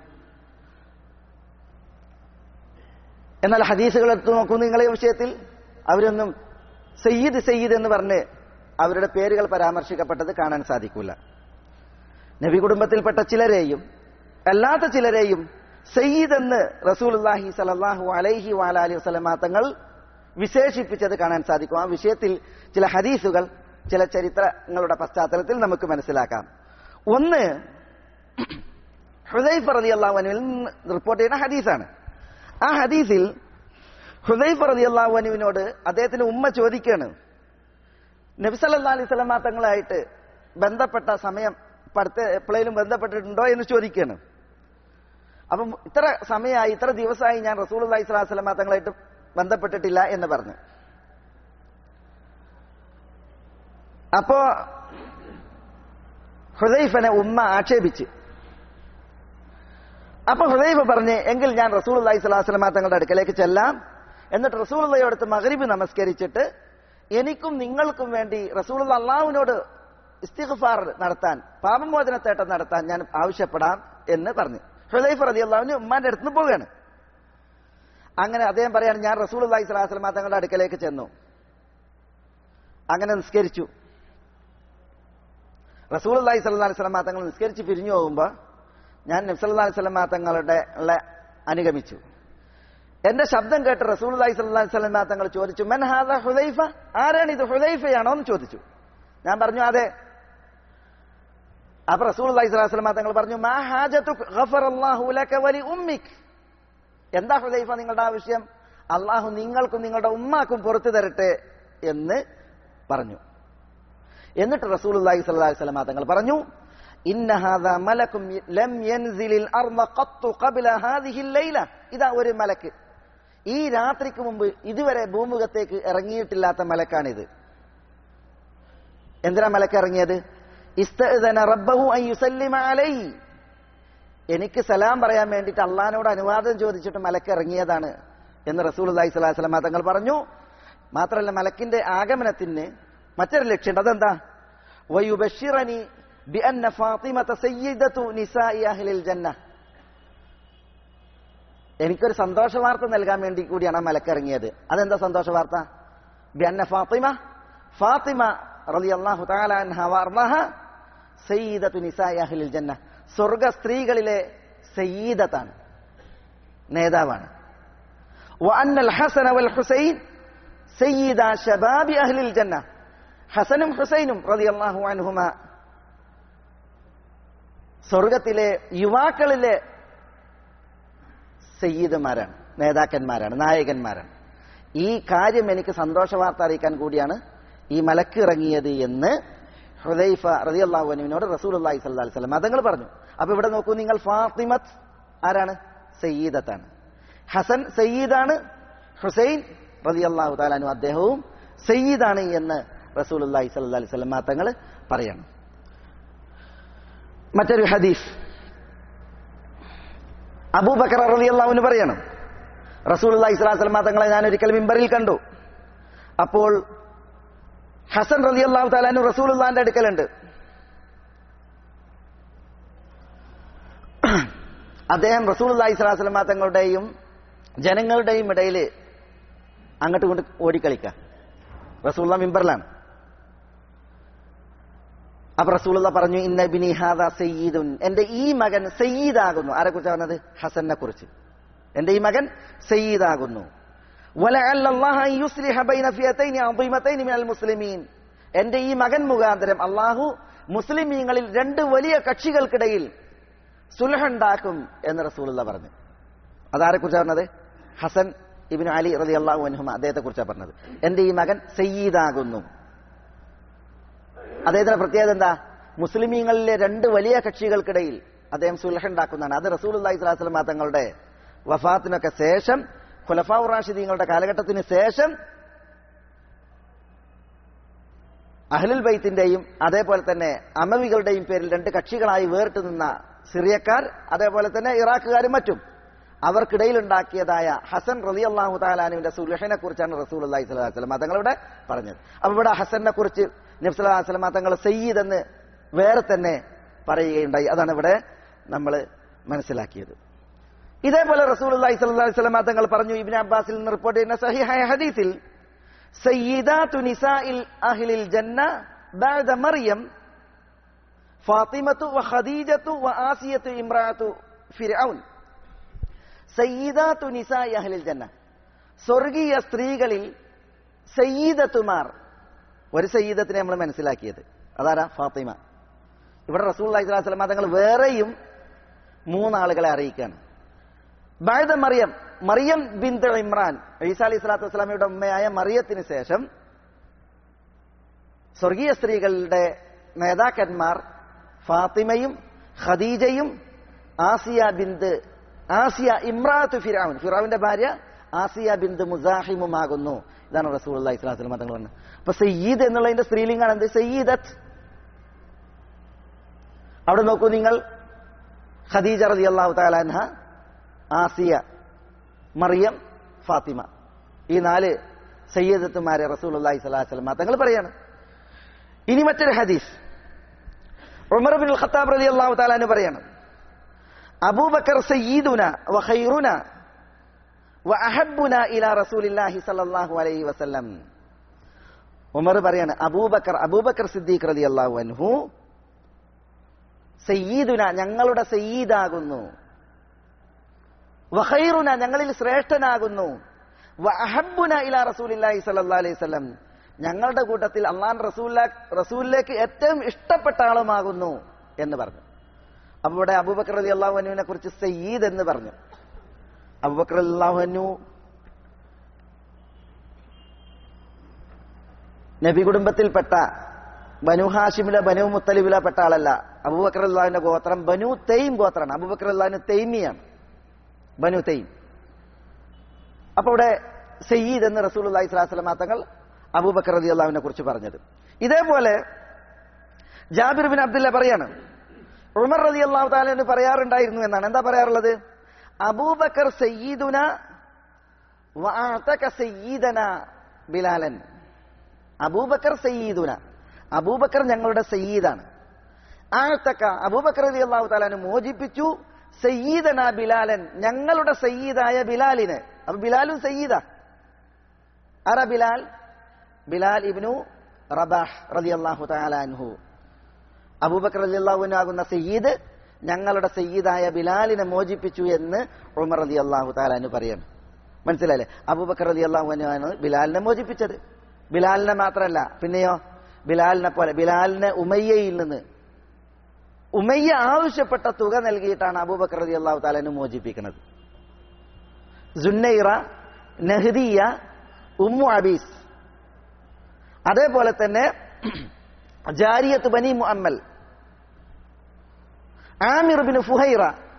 എന്നാൽ ഹദീസുകൾ എടുത്തു നോക്കൂ നിങ്ങളെ വിഷയത്തിൽ അവരൊന്നും സയ്യിദ് സയ്യിദ് എന്ന് പറഞ്ഞ് അവരുടെ പേരുകൾ പരാമർശിക്കപ്പെട്ടത് കാണാൻ സാധിക്കൂല നബി കുടുംബത്തിൽപ്പെട്ട ചിലരെയും അല്ലാത്ത ചിലരെയും സയ്യിദ് എന്ന് റസൂലുല്ലാഹി സലല്ലാഹു അലൈഹി വാലാലി വസ്ലമാ തങ്ങൾ വിശേഷിപ്പിച്ചത് കാണാൻ സാധിക്കും ആ വിഷയത്തിൽ ചില ഹദീസുകൾ ചില ചരിത്രങ്ങളുടെ പശ്ചാത്തലത്തിൽ നമുക്ക് മനസ്സിലാക്കാം ഒന്ന് ഹുദൈഫ് റതി അള്ളാഹുവിൽ റിപ്പോർട്ട് ചെയ്യുന്ന ഹദീസാണ് ആ ഹദീസിൽ ഹുദൈഫ് റതി അള്ളാഹുവിനോട് അദ്ദേഹത്തിന്റെ ഉമ്മ ചോദിക്കുകയാണ് നബിസല്ലാ അലൈഹി സ്വലമാ തങ്ങളായിട്ട് ബന്ധപ്പെട്ട സമയം അടുത്ത് എപ്പോഴേലും ബന്ധപ്പെട്ടിട്ടുണ്ടോ എന്ന് ചോദിക്കുകയാണ് അപ്പം ഇത്ര സമയമായി ഇത്ര ദിവസമായി ഞാൻ റസൂൽ അള്ളഹി സ്വലാഹു സ്വലമാ തങ്ങളായിട്ട് ബന്ധപ്പെട്ടിട്ടില്ല എന്ന് പറഞ്ഞു അപ്പോ ഹുദൈഫനെ ഉമ്മ ആക്ഷേപിച്ച് അപ്പൊ ഹുദൈഫ പറഞ്ഞ് എങ്കിൽ ഞാൻ റസൂൽ അള്ളഹി സ്വലാസ്ലമ തങ്ങളുടെ അടുക്കലേക്ക് ചെല്ലാം എന്നിട്ട് റസൂൽ അടുത്ത് മകരിബ് നമസ്കരിച്ചിട്ട് എനിക്കും നിങ്ങൾക്കും വേണ്ടി റസൂൽ അള്ളാഹുവിനോട് ഇസ്തിഗ്ഫാർ നടത്താൻ പാപമോചനത്തേട്ടം നടത്താൻ ഞാൻ ആവശ്യപ്പെടാം എന്ന് പറഞ്ഞു ഹുദൈഫ് റതി അള്ളാഹുവിന് ഉമ്മാന്റെ അടുത്ത് പോവുകയാണ് അങ്ങനെ അദ്ദേഹം പറയാണ് ഞാൻ റസൂൽ അള്ളഹി സ്വലാസ്ലമ തങ്ങളുടെ അടുക്കലേക്ക് ചെന്നു അങ്ങനെ നിസ്കരിച്ചു റസൂൽ അള്ളഹി സ്വല്ലാ സ്വലമ തങ്ങൾ നിസ്കരിച്ച് പിരിഞ്ഞു പോകുമ്പോൾ ഞാൻ നബ്സല്ലാ സ്വലമ തങ്ങളുടെ അനുഗമിച്ചു എന്റെ ശബ്ദം കേട്ട് റസൂൽ അള്ളഹി സ്വല്ലാ സ്വലമ തങ്ങൾ ചോദിച്ചു മെൻ ഹാദ ഹുദൈഫ ആരാണ് ഇത് ഹുദൈഫയാണോ എന്ന് ചോദിച്ചു ഞാൻ പറഞ്ഞു അതെ അപ്പൊ റസൂൽ അള്ളഹി സ്വലാ സ്വലമ തങ്ങൾ പറഞ്ഞു മാ ഹാജത്തു ഗഫറല്ലാഹു ലക വലി ഉമ്മിക് എന്താ ഹുദൈഫ നിങ്ങളുടെ ആവശ്യം അള്ളാഹു നിങ്ങൾക്കും നിങ്ങളുടെ ഉമ്മാക്കും പുറത്തു തരട്ടെ എന്ന് പറഞ്ഞു എന്നിട്ട് റസൂൽ അള്ളാഹി സ്വല്ലാഹി സ്വലമ തങ്ങൾ പറഞ്ഞു ഇന്ന ഹാദാ മലക്കും ലം യൻസിലിൽ അർള ഖത്തു ഖബ്ല ഹാദിഹി ലൈല ഇതാ ഒരു മലക്ക് ഈ രാത്രിക്ക് മുമ്പ് ഇതുവരെ ഭൂമുഖത്തേക്ക് ഇറങ്ങിയിട്ടില്ലാത്ത മലക്കാണിത് എന്തിനാ മലക്ക് ഇറങ്ങിയത് ഇസ്തഅ്ദന റബ്ബഹു അൻ യുസല്ലിമ അലൈഹി എനിക്ക് സലാം പറയാൻ വേണ്ടിയിട്ട് അള്ളഹാനോട് അനുവാദം ചോദിച്ചിട്ട് മലക്ക് ഇറങ്ങിയതാണ് എന്ന് റസൂൽ അലൈഹി സ്വലാഹു വസ്ലമ തങ്ങൾ പറഞ്ഞു മാത്രമല്ല മലക്കിന്റെ ആഗമനത്തിന് മറ്റൊരു ലക്ഷ്യമുണ്ട് അതെന്താ വയുബഷിറനി ബിഅന്ന ഫാത്തിമത സയ്യിദത്തു നിസാഇ അഹ്ലിൽ ജന്ന എനിക്കൊരു സന്തോഷ വാർത്ത നൽകാൻ വേണ്ടി കൂടിയാണ് ആ മലക്ക് ഇറങ്ങിയത് അതെന്താ സന്തോഷ വാർത്ത ബിഅന്ന ഫാത്തിമ ഫാത്തിമ റളിയല്ലാഹു തആല അൻഹ വർളഹ സയ്യിദത്തു നിസാഇ അഹ്ലിൽ ജന്ന സ്വർഗ സ്ത്രീകളിലെ സയ്യിദത്താണ് നേതാവാണ് വഅന്നൽ ഹസന വൽ ഹുസൈൻ സയ്യിദ ശബാബി അഹ്ലിൽ ജന്ന ഹസനും ഹുസൈനും റളിയല്ലാഹു അൻഹുമ സ്വർഗത്തിലെ യുവാക്കളിലെ സയ്യിദുമാരാണ് നേതാക്കന്മാരാണ് നായകന്മാരാണ് ഈ കാര്യം എനിക്ക് സന്തോഷ വാർത്ത അറിയിക്കാൻ കൂടിയാണ് ഈ മലക്ക് ഇറങ്ങിയത് എന്ന് ഹുദൈഫ റളിയല്ലാഹു അൻഹുവിനോട് റസൂലുള്ളാഹി സ്വല്ലല്ലാഹി അലൈഹി വസല്ലം അതങ്ങൾ പറഞ്ഞു അപ്പൊ ഇവിടെ നോക്കൂ നിങ്ങൾ ഫാത്തിമത്ത് ആരാണ് സയ്യിദത്താണ് ഹസൻ സയ്യിദാണ് ഹുസൈൻ റളിയല്ലാഹു തആല അൻഹു അദ്ദേഹവും സയ്യിദാണ് എന്ന് റസൂലുള്ളാഹി സ്വല്ലല്ലാഹി അലൈഹി വസല്ലം തങ്ങൾ പറയണം മറ്റൊരു ഹദീസ് അബൂബക്കർ റളിയല്ലാഹുവിന് പറയണം റസൂലുള്ളാഹി സ്വല്ലല്ലാഹി അലൈഹി വസല്ലം തങ്ങളെ ഞാൻ ഒരിക്കൽ മിമ്പറിൽ കണ്ടു അപ്പോൾ ഹസൻ റളിയല്ലാഹു തആലാനു റസൂലുള്ളാഹിന്റെ അടുക്കലുണ്ട് അദ്ദേഹം റസൂലുള്ളാഹി സ്വല്ലല്ലാഹി അലൈഹി വസല്ലം തങ്ങളുടെയും ജനങ്ങളുടെയും ഇടയിൽ അങ്ങോട്ട് കൊണ്ട് ഓടിക്കളിക്കുക റസൂലുള്ള മിമ്പറിലാണ് അപ്പൊ റസൂലുള്ള പറഞ്ഞു ഇന്ന ബിനി ഹാദ സയ്യിദുൻ എന്റെ ഈ മകൻ സയ്യിദാകുന്നു ആരെ കുറിച്ച് പറഞ്ഞത് ഹസനെ കുറിച്ച് എന്റെ ഈ മകൻ സയ്യിദാകുന്നു ولعل الله أن يصلح بين فئتين عظيمتين من المسلمين എന്റെ ഈ മകൻ മുഖാന്തരം അള്ളാഹു മുസ്ലിമീങ്ങളിൽ രണ്ട് വലിയ കക്ഷികൾക്കിടയിൽ സുലഹുണ്ടാക്കും എന്ന് റസൂലുള്ള പറഞ്ഞു അതാരെ കുറിച്ച് പറഞ്ഞത് ഹസൻ ഇബിൻ അലി റലി അള്ളാഹു അൻഹുമ അദ്ദേഹത്തെ കുറിച്ചാണ് പറഞ്ഞത് എന്റെ ഈ മകൻ സയ്യിദാകുന്നു അദ്ദേഹത്തിന്റെ പ്രത്യേകത എന്താ മുസ്ലിമീങ്ങളിലെ രണ്ട് വലിയ കക്ഷികൾക്കിടയിൽ അദ്ദേഹം സുലഹ ഉണ്ടാക്കുന്നതാണ് അത് റസൂൽ അള്ളാഹി സ്വലാസ്ലമ തങ്ങളുടെ വഫാത്തിനൊക്കെ ശേഷം ഖുലഫാ റാഷിദീങ്ങളുടെ കാലഘട്ടത്തിന് ശേഷം അഹ്ലുൽ ബൈത്തിന്റെയും അതേപോലെ തന്നെ അമവികളുടെയും പേരിൽ രണ്ട് കക്ഷികളായി വേറിട്ട് നിന്ന സിറിയക്കാർ അതേപോലെ തന്നെ ഇറാഖുകാരും മറ്റും അവർക്കിടയിൽ ഉണ്ടാക്കിയതായ ഹസൻ റലി അള്ളാഹു താലാനുവിന്റെ സുലഹനെ കുറിച്ചാണ് റസൂൽ അള്ളാഹി സ്വലാഹു വസ്ലം തങ്ങളിവിടെ പറഞ്ഞത് അപ്പൊ ഇവിടെ ഹസനെ കുറിച്ച് നബ്സലാ വസ്ലമ തങ്ങൾ സയ്യിദ് എന്ന് വേറെ തന്നെ പറയുകയുണ്ടായി അതാണ് ഇവിടെ നമ്മൾ മനസ്സിലാക്കിയത് ഇതേപോലെ റസൂൽ അള്ളാഹി സ്വല്ലല്ലാഹി വസല്ലം തങ്ങൾ പറഞ്ഞു ഇബ്നു അബ്ബാസിൽ നിന്ന് റിപ്പോർട്ട് ചെയ്യുന്ന സഹിഹായ ഹദീസിൽ സയ്യിദാതു നിസാഇൽ അഹ്ലിൽ ജന്ന ബഅദ മറിയം ഫാത്തിമത്തു വ ഖദീജത്തു വ ആസിയത്തു ഇംറാത്തു ഫിർഔൻ സയ്യിദാത്തു നിസാഇ അഹ്ലിൽ ജന്ന സ്വർഗീയ സ്ത്രീകളിൽ സയ്യിദത്തുമാർ ഒരു സയ്യിദത്തിനെ നമ്മൾ മനസ്സിലാക്കിയത് അതാരാ ഫാത്തിമ ഇവിടെ റസൂൽ അലൈഹി സ്വലാസ്ലമ തങ്ങൾ വേറെയും മൂന്നാളുകളെ അറിയിക്കുകയാണ് ബൈദ മറിയം മറിയം ബിന്ദ ഇമ്രാൻ ഈസ അലി സ്വലാത്തു വസ്സലാമയുടെ ഉമ്മയായ മറിയത്തിന് ശേഷം സ്വർഗീയ സ്ത്രീകളുടെ നേതാക്കന്മാർ ഫാത്തിമയും ഖദീജയും ആസിയ ബിന്ദ് ആസിയ ഇമ്രാത്ത് ഫിറാവുൻ ഫിറാവിന്റെ ഭാര്യ ആസിയ ബിന്ദ് മുസാഹിമുമാകുന്നു ഇതാണ് റസൂൽ അള്ളഹി സ്വലാസ്ലം തങ്ങൾ പറഞ്ഞത് അപ്പൊ സയ്യീദ് എന്നുള്ളതിന്റെ സ്ത്രീലിംഗാണ് എന്ത് സയ്യീദത്ത് അവിടെ നോക്കൂ നിങ്ങൾ ഖദീജ റതി അള്ളാഹു താലാൻഹ ആസിയ മറിയം ഫാത്തിമ ഈ നാല് സയ്യദത്തുമാരെ റസൂൽ അള്ളാഹി സ്വലാസ്ലം തങ്ങൾ പറയാണ് ഇനി മറ്റൊരു ഹദീസ് ഉമർ ബിൻ ഖത്താബ് റലി അള്ളാഹു താലാന് പറയാണ് അബൂബക്കർ സയ്യീദുന വ ഖൈറുന വ അഹബ്ബുന ഇലാ റസൂലില്ലാഹി സല്ലല്ലാഹു അലൈഹി വസല്ലം ഉമർ പറയാണ് അബൂബക്കർ അബൂബക്കർ സിദ്ദീഖ് റലി അള്ളാഹു അൻഹു സയ്യീദുന ഞങ്ങളുടെ സയ്യീദാകുന്നു വഖൈറുന ഞങ്ങളിൽ ശ്രേഷ്ഠനാകുന്നു വഅഹബ്ബുന ഇലാ റസൂലില്ലാഹി സ്വല്ലല്ലാഹി അലൈഹി വസല്ലം ഞങ്ങളുടെ കൂട്ടത്തിൽ അള്ളാൻ റസൂല റസൂലിലേക്ക് ഏറ്റവും ഇഷ്ടപ്പെട്ട ആളുമാകുന്നു എന്ന് പറഞ്ഞു അപ്പൊ ഇവിടെ അബൂബക്കർ അലി അള്ളാഹുനുവിനെ കുറിച്ച് സയ്യീദ് എന്ന് പറഞ്ഞു അബൂബക്കർ അള്ളാഹുനു നബി കുടുംബത്തിൽപ്പെട്ട ബനു ഹാഷിമിലെ ബനു മുത്തലിബിലെ പെട്ട ആളല്ല അബൂബക്കർ അള്ളാഹിന്റെ ഗോത്രം ബനു തെയ്ം ഗോത്രമാണ് അബൂബക്കർ അള്ളാഹിന് തെയ്മിയാണ് ബനു തെയ്ം അപ്പൊ ഇവിടെ സയ്യിദ് എന്ന് റസൂൽ അള്ളാഹി സ്വലാസ്ലമ തങ്ങൾ അബൂബക്കർ റതി അള്ളാഹുവിനെ കുറിച്ച് പറഞ്ഞത് ഇതേപോലെ ജാബിർ ബിൻ അബ്ദുല്ല പറയാണ് ഉമർ റതി അള്ളാഹു താലെന്ന് പറയാറുണ്ടായിരുന്നു എന്നാണ് എന്താ പറയാറുള്ളത് അബൂബക്കർ സയ്യിദുന വഅതക സയ്യിദന ബിലാലൻ അബൂബക്കർ സയ്യിദുന അബൂബക്കർ ഞങ്ങളുടെ സയ്യിദാണ് ആഴ്ത്തക്ക അബൂബക്കർ റതി അള്ളാഹു താലാന് മോചിപ്പിച്ചു സയ്യിദന ബിലാലൻ ഞങ്ങളുടെ സയ്യിദായ ബിലാലിന് അപ്പൊ ബിലാലും സയ്യിദാ ആരാ ബിലാൽ ബിലാൽ ഇബ്നു റബാഹ് റതി അള്ളാഹു താലാൻഹു അബൂബക്കർ റതി അള്ളാഹുവിനാകുന്ന സയ്യിദ് ഞങ്ങളുടെ സയ്യിദായ ബിലാലിനെ മോചിപ്പിച്ചു എന്ന് ഉമർ റതി അള്ളാഹു താലാന് പറയാണ് മനസ്സിലായില്ലേ അബൂബക്കർ റതി അള്ളാഹുവിനാണ് ബിലാലിനെ മോചിപ്പിച്ചത് ബിലാലിനെ മാത്രമല്ല പിന്നെയോ ബിലാലിനെ പോലെ ബിലാലിനെ ഉമയ്യയിൽ നിന്ന് ഉമയ്യ ആവശ്യപ്പെട്ട തുക നൽകിയിട്ടാണ് അബൂബക്കർ റതി അള്ളാഹു താലാന് മോചിപ്പിക്കുന്നത് ജുന്നൈറ നഹ്ദിയ ഉമ്മു അബീസ് അതേപോലെ തന്നെ ജാരിയത്ത് ബനി മുഅമ്മൽ ആമിർ ബിൻ ഫുഹൈറ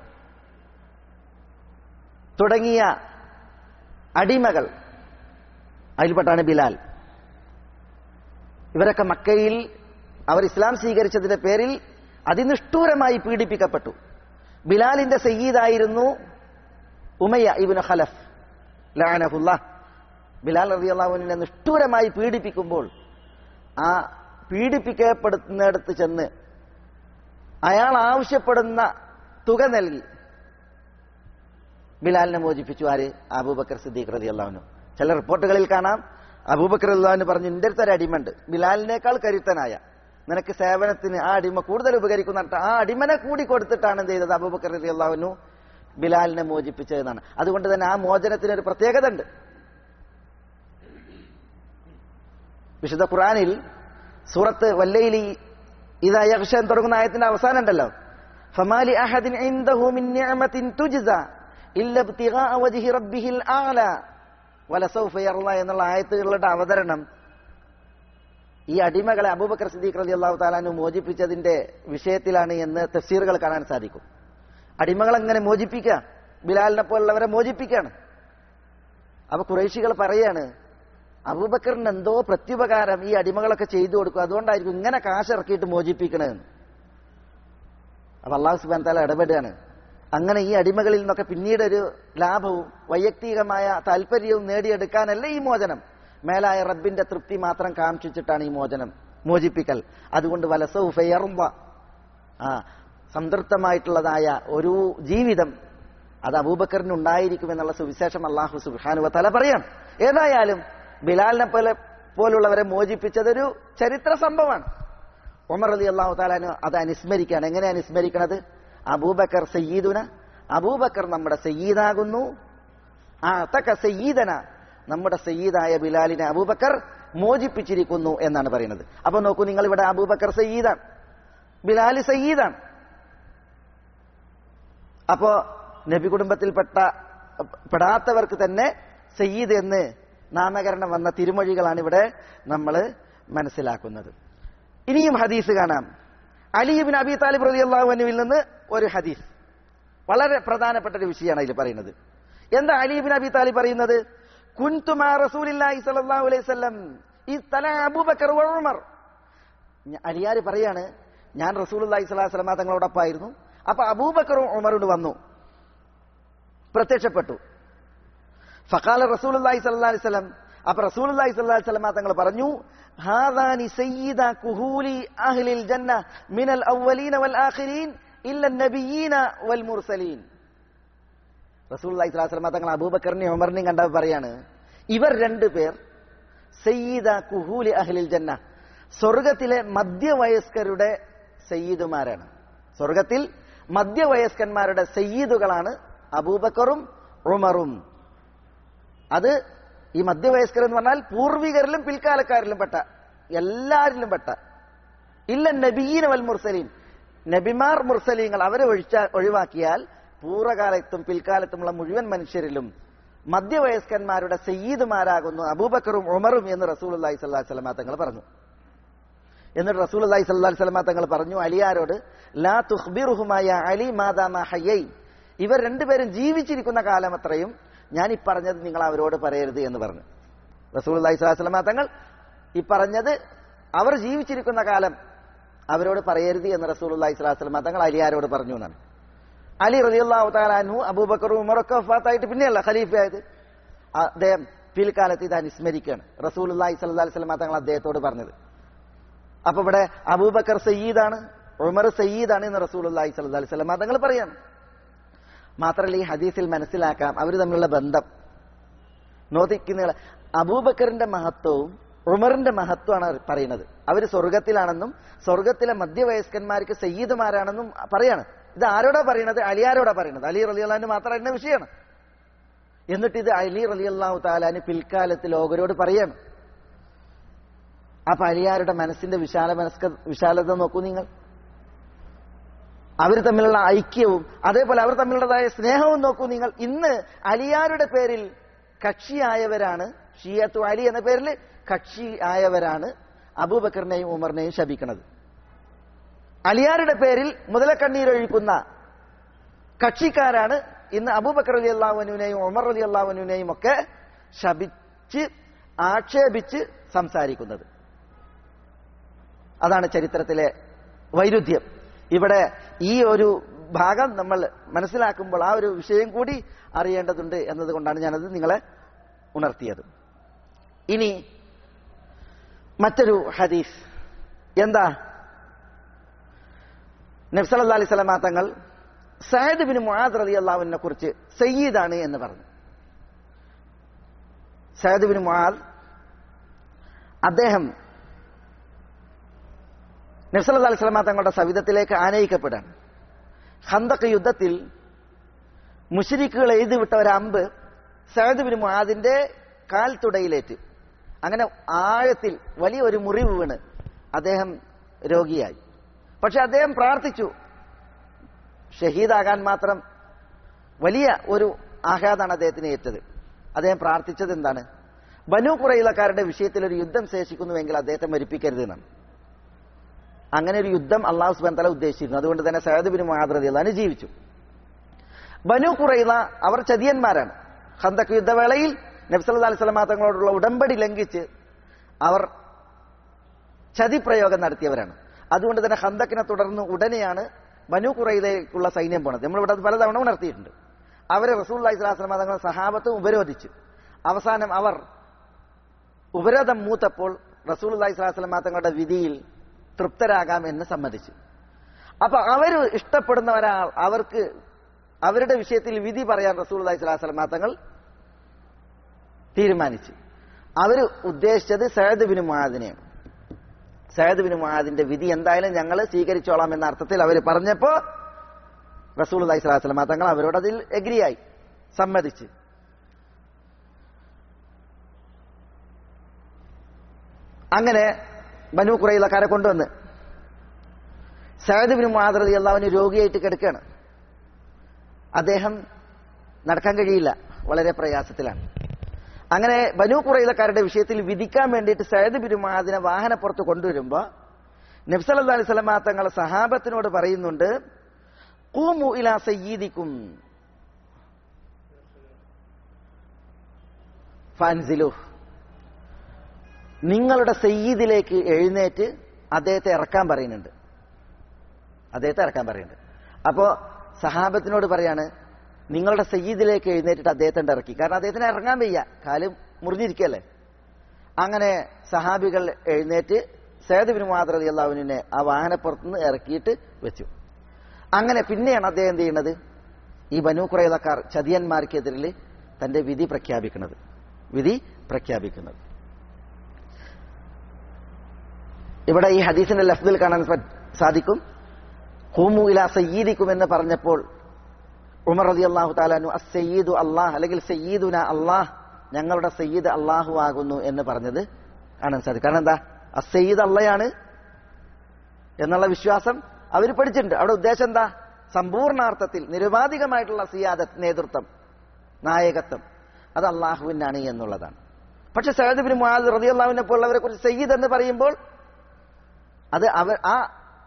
തുടങ്ങിയ അടിമകൾ അതിൽപ്പെട്ടാണ് ബിലാൽ ഇവരൊക്കെ മക്കയിൽ അവർ ഇസ്ലാം സ്വീകരിച്ചതിന്റെ പേരിൽ അതിനിഷ്ഠൂരമായി പീഡിപ്പിക്കപ്പെട്ടു ബിലാലിന്റെ സയ്യീദായിരുന്നു ഉമയ്യ ഇബിന് ഖലഫ് ലാനഹുല്ല ബിലാൽ റബി അള്ളാഹുവിനെ നിഷ്ഠൂരമായി പീഡിപ്പിക്കുമ്പോൾ ആ പീഡിപ്പിക്കപ്പെടുന്നിടത്ത് ചെന്ന് അയാൾ ആവശ്യപ്പെടുന്ന തുക നൽകി ബിലാലിനെ മോചിപ്പിച്ചു ആര് അബൂബക്കർ സിദ്ദീഖ് റതി അള്ളാഹുനു ചില റിപ്പോർട്ടുകളിൽ കാണാം അബൂബക്കർ അള്ളാഹുന് പറഞ്ഞു നിന്റെ അടുത്തൊരു അടിമണ്ട് ബിലാലിനേക്കാൾ കരുത്തനായ നിനക്ക് സേവനത്തിന് ആ അടിമ കൂടുതൽ ഉപകരിക്കുന്ന ആ അടിമനെ കൂടി കൊടുത്തിട്ടാണ് എന്ത് ചെയ്തത് അബൂബക്കർ റതി അള്ളാഹുനു ബിലാലിനെ മോചിപ്പിച്ചതെന്നാണ് അതുകൊണ്ട് തന്നെ ആ മോചനത്തിന് ഒരു പ്രത്യേകത ഉണ്ട് വിശുദ്ധ ഖുറാനിൽ സൂറത്ത് വല്ലയിലി ഇതാ യക്ഷൻ തുടങ്ങുന്ന ആയത്തിന്റെ അവസാനം ഉണ്ടല്ലോ ഫമാലി അഹദിൻ ഇൻദഹു മിൻ നിഅമത്തിൻ തുജ്സ ഇല്ല ഇബ്തിഗാഅ വജ്ഹി റബ്ബിഹിൽ അഅല വലസൗഫ യർള എന്നുള്ള ആയത്തുകളുടെ അവതരണം ഈ അടിമകളെ അബൂബക്കർ സിദ്ദീഖ് റളിയല്ലാഹു തആലാനു മോചിപ്പിച്ചതിന്റെ വിഷയത്തിലാണ് എന്ന് തഫ്സീറുകൾ കാണാൻ സാധിക്കും അടിമകളെ എങ്ങനെ മോചിപ്പിക്കുക ബിലാലിനെ പോലുള്ളവരെ മോചിപ്പിക്കുകയാണ് അപ്പൊ കുറേശികൾ പറയാണ് അബൂബക്കറിന് എന്തോ പ്രത്യുപകാരം ഈ അടിമകളൊക്കെ ചെയ്തു കൊടുക്കും അതുകൊണ്ടായിരിക്കും ഇങ്ങനെ കാശ് ഇറക്കിയിട്ട് മോചിപ്പിക്കണമെന്ന് അപ്പൊ അള്ളാഹു സുബാൻ താല ഇടപെടുകയാണ് അങ്ങനെ ഈ അടിമകളിൽ നിന്നൊക്കെ പിന്നീട് ഒരു ലാഭവും വൈയക്തികമായ താല്പര്യവും നേടിയെടുക്കാനല്ല ഈ മോചനം മേലായ റബ്ബിന്റെ തൃപ്തി മാത്രം കാക്ഷിച്ചിട്ടാണ് ഈ മോചനം മോചിപ്പിക്കൽ അതുകൊണ്ട് വലസവും ഫെയറുമ്പ ആ സംതൃപ്തമായിട്ടുള്ളതായ ഒരു ജീവിതം അത് അബൂബക്കറിന് ഉണ്ടായിരിക്കും എന്നുള്ള സുവിശേഷം അള്ളാഹു സുബാനുവ തല പറയാം ഏതായാലും ബിലാലിനെ പോലെ പോലുള്ളവരെ മോചിപ്പിച്ചതൊരു ചരിത്ര സംഭവമാണ് ഉമർ അലി അള്ളാഹു താലാന് അത് അനുസ്മരിക്കുകയാണ് എങ്ങനെ അനുസ്മരിക്കണത് അബൂബക്കർ സയ്യീദുന അബൂബക്കർ നമ്മുടെ സയ്യീദാകുന്നു ആ തക്ക സയ്യീദന നമ്മുടെ സയ്യീദായ ബിലാലിനെ അബൂബക്കർ മോചിപ്പിച്ചിരിക്കുന്നു എന്നാണ് പറയുന്നത് അപ്പൊ നോക്കൂ നിങ്ങൾ ഇവിടെ അബൂബക്കർ സയ്യീദാണ് ബിലാൽ സയ്യീദാണ് അപ്പോ നബി കുടുംബത്തിൽപ്പെട്ട പെടാത്തവർക്ക് തന്നെ സയ്യീദ് എന്ന് നാമകരണം വന്ന തിരുമൊഴികളാണ് ഇവിടെ നമ്മൾ മനസ്സിലാക്കുന്നത് ഇനിയും ഹദീസ് കാണാം അലിബിൻ അബി താലിബ് റതി അള്ളാഹുവിനുവിൽ നിന്ന് ഒരു ഹദീസ് വളരെ പ്രധാനപ്പെട്ട ഒരു വിഷയമാണ് ഇതിൽ പറയുന്നത് എന്താ അലിബിൻ അബി താലിബ് പറയുന്നത് കുൻതുമാ റസൂലില്ലാഹി സ്വല്ലല്ലാഹു അലൈഹി വസല്ലം ഈ തല അബൂബക്കർ ഉമർ അലിയാർ പറയാണ് ഞാൻ റസൂലുള്ളാഹി സ്വല്ലല്ലാഹു അലൈഹി വസല്ലം തങ്ങളോടൊപ്പമായിരുന്നു അപ്പൊ അബൂബക്കറും ഉമറോട് വന്നു പ്രത്യക്ഷപ്പെട്ടു ഫഖാല റസൂലുള്ളാഹി സ്വല്ലല്ലാഹു അലൈഹി വസല്ലം അപ്പൊ റസൂലുള്ളാഹി സ്വല്ലല്ലാഹു അലൈഹി വസല്ലം തങ്ങൾ പറഞ്ഞു ഹാദാനി സയ്യിദ കുഹൂലി അഹ്ലിൽ ജന്ന മിനൽ അവ്വലീന വൽ ആഖിരീൻ ഇല്ല നബിയീന വൽ മുർസലീൻ റസൂലുള്ളാഹി സ്വല്ലല്ലാഹു അലൈഹി വസല്ലം തങ്ങൾ അബൂബക്കറിനെയും ഉമറിനെയും കണ്ടപ്പോൾ പറയാണ് ഇവർ രണ്ടു പേർ സയ്യിദ കുഹൂലി അഹ്ലിൽ ജന്ന സ്വർഗത്തിലെ മധ്യവയസ്കരുടെ സയ്യിദുമാരാണ് സ്വർഗത്തിൽ മധ്യവയസ്കന്മാരുടെ സയ്യിദുകളാണ് അബൂബക്കറും ഉമറും അത് ഈ മധ്യവയസ്കർ എന്ന് പറഞ്ഞാൽ പൂർവികരിലും പിൽക്കാലക്കാരിലും പെട്ട എല്ലാരിലും പെട്ട ഇല്ല നബീന വൽ മുർസലീൻ നബിമാർ മുർസലീങ്ങൾ അവരെ ഒഴിച്ച ഒഴിവാക്കിയാൽ പൂർവ്വകാലത്തും പിൽക്കാലത്തുമുള്ള മുഴുവൻ മനുഷ്യരിലും മധ്യവയസ്കന്മാരുടെ സയ്യീദുമാരാകുന്നു അബൂബക്കറും ഉമറും എന്ന് റസൂൽ അള്ളാഹി സ്വല്ലാ സ്വലമ തങ്ങൾ പറഞ്ഞു എന്നിട്ട് റസൂൽ അള്ളഹി സല്ലാ സ്വലമ തങ്ങൾ പറഞ്ഞു അലിയാരോട് ലാ തുഹ്ബിറുഹുമായ അലി മാതാമ ഹയ്യൈ ഇവർ രണ്ടുപേരും ജീവിച്ചിരിക്കുന്ന കാലം അത്രയും ഞാൻ ഈ പറഞ്ഞത് നിങ്ങൾ അവരോട് പറയരുത് എന്ന് പറഞ്ഞു റസൂൽ അള്ളഹി സ്വലാഹു സ്വലമ തങ്ങൾ ഈ പറഞ്ഞത് അവർ ജീവിച്ചിരിക്കുന്ന കാലം അവരോട് പറയരുത് എന്ന് റസൂൽ അള്ളഹി സ്വലാഹു സ്വലമ തങ്ങൾ അലിയാരോട് പറഞ്ഞു എന്നാണ് അലി റലിയല്ലാഹു താലാനു അബൂബക്കറും ഉമറൊക്കെ വഫാത്തായിട്ട് പിന്നെയല്ല ഖലീഫയായത് അദ്ദേഹം പിൽക്കാലത്ത് ഇത് അനുസ്മരിക്കുകയാണ് റസൂൽ അള്ളഹി സ്വല്ലാ സ്വലമ തങ്ങൾ അദ്ദേഹത്തോട് പറഞ്ഞത് അപ്പൊ ഇവിടെ അബൂബക്കർ സയ്യീദാണ് ഉമർ സയ്യീദാണ് എന്ന് റസൂൽ അള്ളഹി സ്വല്ലാ സ്വലമ തങ്ങൾ പറയാണ് മാത്രമല്ല ഈ ഹദീസിൽ മനസ്സിലാക്കാം അവർ തമ്മിലുള്ള ബന്ധം നോദിക്കുന്ന അബൂബക്കറിന്റെ മഹത്വവും ഉമറിന്റെ മഹത്വമാണ് പറയുന്നത് അവർ സ്വർഗത്തിലാണെന്നും സ്വർഗത്തിലെ മധ്യവയസ്കന്മാർക്ക് സയ്യിദുമാരാണെന്നും പറയാണ് ഇത് ആരോടാ പറയണത് അലിയാരോടാ പറയുന്നത് അലി റലി അള്ളഹാന് മാത്രം അറിയുന്ന വിഷയമാണ് എന്നിട്ട് ഇത് അലി റലി അള്ളാഹു താലാന് പിൽക്കാലത്ത് ലോകരോട് പറയാണ് അപ്പൊ അലിയാരുടെ മനസ്സിന്റെ വിശാല മനസ്ക വിശാലത നോക്കൂ നിങ്ങൾ അവർ തമ്മിലുള്ള ഐക്യവും അതേപോലെ അവർ തമ്മിലുള്ളതായ സ്നേഹവും നോക്കൂ നിങ്ങൾ ഇന്ന് അലിയാരുടെ പേരിൽ കക്ഷിയായവരാണ് ഷിയത്തു അലി എന്ന പേരിൽ കക്ഷി ആയവരാണ് അബൂബക്കറിനെയും ഉമറിനെയും ശപിക്കുന്നത് അലിയാരുടെ പേരിൽ മുതലക്കണ്ണീരൊഴിക്കുന്ന കക്ഷിക്കാരാണ് ഇന്ന് അബൂബക്കർ അലി അള്ളാഹുവിനെയും ഉമർ അലി അള്ളാഹുവിനെയും ഒക്കെ ശപിച്ച് ആക്ഷേപിച്ച് സംസാരിക്കുന്നത് അതാണ് ചരിത്രത്തിലെ വൈരുദ്ധ്യം ഇവിടെ ഈ ഒരു ഭാഗം നമ്മൾ മനസ്സിലാക്കുമ്പോൾ ആ ഒരു വിഷയം കൂടി അറിയേണ്ടതുണ്ട് എന്നതുകൊണ്ടാണ് ഞാനത് നിങ്ങളെ ഉണർത്തിയത് ഇനി മറ്റൊരു ഹദീസ് എന്താ നബ്സല അലൈഹി സ്വലമാ തങ്ങൾ സയദ് ബിൻ മുആദ് റലി അള്ളാഹുവിനെ കുറിച്ച് സയ്യീദാണ് എന്ന് പറഞ്ഞു സയദ് ബിൻ മുആദ് അദ്ദേഹം നബ്സല അലൈഹി സ്വലമാ തങ്ങളുടെ സവിധത്തിലേക്ക് ആനയിക്കപ്പെടാണ് ഹന്തക് യുദ്ധത്തിൽ മുഷരിക്കുകൾ എഴുതിവിട്ട ഒരു അമ്പ് സയദ് ബിൻ മുആദിന്റെ കാൽ തുടയിലേറ്റ് അങ്ങനെ ആഴത്തിൽ വലിയ ഒരു മുറിവ് വീണ് അദ്ദേഹം രോഗിയായി പക്ഷെ അദ്ദേഹം പ്രാർത്ഥിച്ചു ഷഹീദാകാൻ മാത്രം വലിയ ഒരു ആഹ്ലാദാണ് അദ്ദേഹത്തിന് ഏറ്റത് അദ്ദേഹം പ്രാർത്ഥിച്ചത് എന്താണ് ബനു കുറയിലക്കാരുടെ വിഷയത്തിൽ ഒരു യുദ്ധം ശേഷിക്കുന്നുവെങ്കിൽ അദ്ദേഹത്തെ മരിപ്പിക്കരുത് എന്നാണ് അങ്ങനെ ഒരു യുദ്ധം അള്ളാഹു സുബാൻ തല ഉദ്ദേശിച്ചിരുന്നു അതുകൊണ്ട് തന്നെ സയദ് ബിൻ മഹാദ്രതി അള്ളഹാന് ജീവിച്ചു ബനു കുറയില അവർ ചതിയന്മാരാണ് ഹന്തക് യുദ്ധവേളയിൽ നബ്സല്ലാ അലൈഹി സ്വലമാ തങ്ങളോടുള്ള ഉടമ്പടി ലംഘിച്ച് അവർ ചതിപ്രയോഗം നടത്തിയവരാണ് അതുകൊണ്ട് തന്നെ ഹന്തക്കിനെ തുടർന്ന് ഉടനെയാണ് ബനു കുറയിലേക്കുള്ള സൈന്യം പോണത് നമ്മളിവിടെ അത് പലതവണ ഉണർത്തിയിട്ടുണ്ട് അവരെ റസൂൽ അലൈഹി സ്വലാസ്ലമ തങ്ങളുടെ സഹാബത്തും ഉപരോധിച്ചു അവസാനം അവർ ഉപരോധം മൂത്തപ്പോൾ റസൂൽ അലൈഹി സ്വലാസ്ലമ തങ്ങളുടെ വിധിയിൽ തൃപ്തരാകാം എന്ന് സമ്മതിച്ചു അപ്പൊ അവർ ഇഷ്ടപ്പെടുന്ന ഒരാൾ അവർക്ക് അവരുടെ വിഷയത്തിൽ വിധി പറയാൻ റസൂൽ അലൈഹി സ്വലാസ്ലമ തങ്ങൾ തീരുമാനിച്ചു അവർ ഉദ്ദേശിച്ചത് സയദ് ബിൻ മുഹാദിനെയാണ് സയദ് ബിൻ മുഹാദിന്റെ വിധി എന്തായാലും ഞങ്ങൾ സ്വീകരിച്ചോളാം എന്ന അർത്ഥത്തിൽ അവർ പറഞ്ഞപ്പോ റസൂൽ അലൈഹി സ്വലാസ്ലമ തങ്ങൾ അവരോട് അതിൽ എഗ്രിയായി സമ്മതിച്ച് അങ്ങനെ ബനു കുറയിലക്കാരെ കൊണ്ടുവന്ന് സയദ് ബിൻ മുഹാദ് റതി അള്ളാവിന് രോഗിയായിട്ട് കിടക്കുകയാണ് അദ്ദേഹം നടക്കാൻ കഴിയില്ല വളരെ പ്രയാസത്തിലാണ് അങ്ങനെ ബനു കുറയിലക്കാരുടെ വിഷയത്തിൽ വിധിക്കാൻ വേണ്ടിയിട്ട് സയദ് ബിൻ മുഹാദിനെ വാഹനപ്പുറത്ത് കൊണ്ടുവരുമ്പോ നബ്സല അലൈഹി സ്വലമാ തങ്ങൾ സഹാബത്തിനോട് പറയുന്നുണ്ട് കൂമു ഇലാ സയ്യീദിക്കും ഫാൻസിലു നിങ്ങളുടെ സയ്യീദിലേക്ക് എഴുന്നേറ്റ് അദ്ദേഹത്തെ ഇറക്കാൻ പറയുന്നുണ്ട് അദ്ദേഹത്തെ ഇറക്കാൻ പറയുന്നുണ്ട് അപ്പോ സഹാബത്തിനോട് പറയാണ് നിങ്ങളുടെ സയ്യീദിലേക്ക് എഴുന്നേറ്റിട്ട് അദ്ദേഹത്തെ ഇറക്കി കാരണം അദ്ദേഹത്തിന് ഇറങ്ങാൻ വയ്യ കാല് മുറിഞ്ഞിരിക്കല്ലേ അങ്ങനെ സഹാബികൾ എഴുന്നേറ്റ് സേദബിൻ മാതൃ അള്ളാഹുവിനെ ആ വാഹനപ്പുറത്തുനിന്ന് ഇറക്കിയിട്ട് വെച്ചു അങ്ങനെ പിന്നെയാണ് അദ്ദേഹം എന്ത് ചെയ്യുന്നത് ഈ ബനു കുറേലക്കാർ ചതിയന്മാർക്കെതിരിൽ തന്റെ വിധി പ്രഖ്യാപിക്കുന്നത് വിധി പ്രഖ്യാപിക്കുന്നത് ഇവിടെ ഈ ഹദീസിന്റെ ലഫ്ദിൽ കാണാൻ സാധിക്കും ഹൂമു ഇല സയ്യീദിക്കും എന്ന് പറഞ്ഞപ്പോൾ ഉമർ റതി അള്ളാഹു താലാനു അസയ്യീദു അള്ളാഹ് അല്ലെങ്കിൽ സയ്യീദുന അള്ളാഹ് ഞങ്ങളുടെ സയ്യീദ് അള്ളാഹു ആകുന്നു എന്ന് പറഞ്ഞത് കാണാൻ സാധിക്കും കാരണം എന്താ അസയ്യീദ് അള്ളയാണ് എന്നുള്ള വിശ്വാസം അവർ പഠിച്ചിട്ടുണ്ട് അവിടെ ഉദ്ദേശം എന്താ സമ്പൂർണാർത്ഥത്തിൽ നിരുപാധികമായിട്ടുള്ള സിയാദത്ത് നേതൃത്വം നായകത്വം അത് അള്ളാഹുവിനാണ് എന്നുള്ളതാണ് പക്ഷെ സഹദ് ബിൻ മുഹാദ് റതി അള്ളാഹുവിനെ പോലുള്ളവരെ കുറിച്ച് സയ്യിദ് എന്ന് പറയുമ്പോൾ അത് അവർ ആ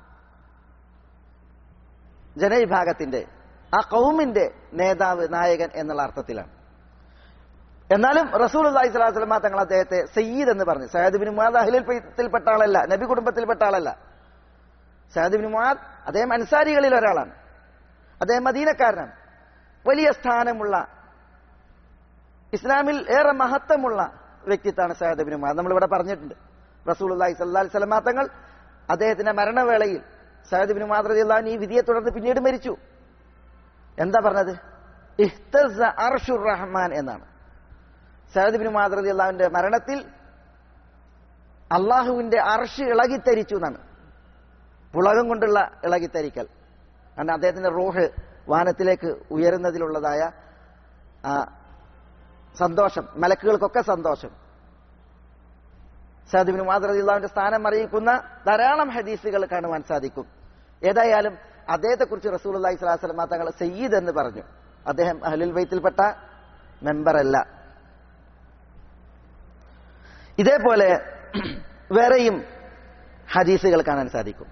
ജനവിഭാഗത്തിന്റെ ആ കൗമിന്റെ നേതാവ് നായകൻ എന്നുള്ള അർത്ഥത്തിലാണ് എന്നാലും റസൂൽ അള്ളാഹി സ്വലാസ്ലമ തങ്ങൾ അദ്ദേഹത്തെ സയ്യിദ് എന്ന് പറഞ്ഞു സയ്യദ് ബിൻ മുഹാദ് അഹ്ലിൽപ്പെട്ട ആളല്ല നബി കുടുംബത്തിൽപ്പെട്ട ആളല്ല സയ്യദ് ബിൻ മുഹാദ് അദ്ദേഹം അൻസാരികളിൽ ഒരാളാണ് അദ്ദേഹം മദീനക്കാരനാണ് വലിയ സ്ഥാനമുള്ള ഇസ്ലാമിൽ ഏറെ മഹത്വമുള്ള വ്യക്തിത്വമാണ് സയ്യദ് ബിൻ മുഹാദ് നമ്മളിവിടെ പറഞ്ഞിട്ടുണ്ട് റസൂൽ അള്ളാഹി സല്ലാ സ്വലമാ തങ്ങൾ അദ്ദേഹത്തിന്റെ മരണവേളയിൽ സയ്യദ് ബിൻ മുഹാദ് റതി അള്ളാഹു ഈ വിധിയെ തുടർന്ന് പിന്നീട് മരിച്ചു എന്താ പറഞ്ഞത് ഇഹ്തസ അർഷുർ റഹ്മാൻ എന്നാണ് സയ്യദ് ബിൻ മുഹാദ് റതി അള്ളാഹുവിന്റെ മരണത്തിൽ അള്ളാഹുവിന്റെ അർഷ് ഇളകിത്തരിച്ചു എന്നാണ് പുളകം കൊണ്ടുള്ള ഇളകിത്തരിക്കൽ കാരണം അദ്ദേഹത്തിന്റെ റൂഹ് വാനത്തിലേക്ക് ഉയരുന്നതിലുള്ളതായ ആ സന്തോഷം മലക്കുകൾക്കൊക്കെ സന്തോഷം സഹദിബിന് മാതൃദിള്ളാവിന്റെ സ്ഥാനം അറിയിക്കുന്ന ധാരാളം ഹദീസുകൾ കാണുവാൻ സാധിക്കും ഏതായാലും അദ്ദേഹത്തെക്കുറിച്ച് റസൂൽ അള്ളഹി സ്വലാസ്ലമ തങ്ങൾ സയ്യിദ് എന്ന് പറഞ്ഞു അദ്ദേഹം അഹലുൽ ബൈത്തിൽപ്പെട്ട മെമ്പറല്ല ഇതേപോലെ വേറെയും ഹദീസുകൾ കാണാൻ സാധിക്കും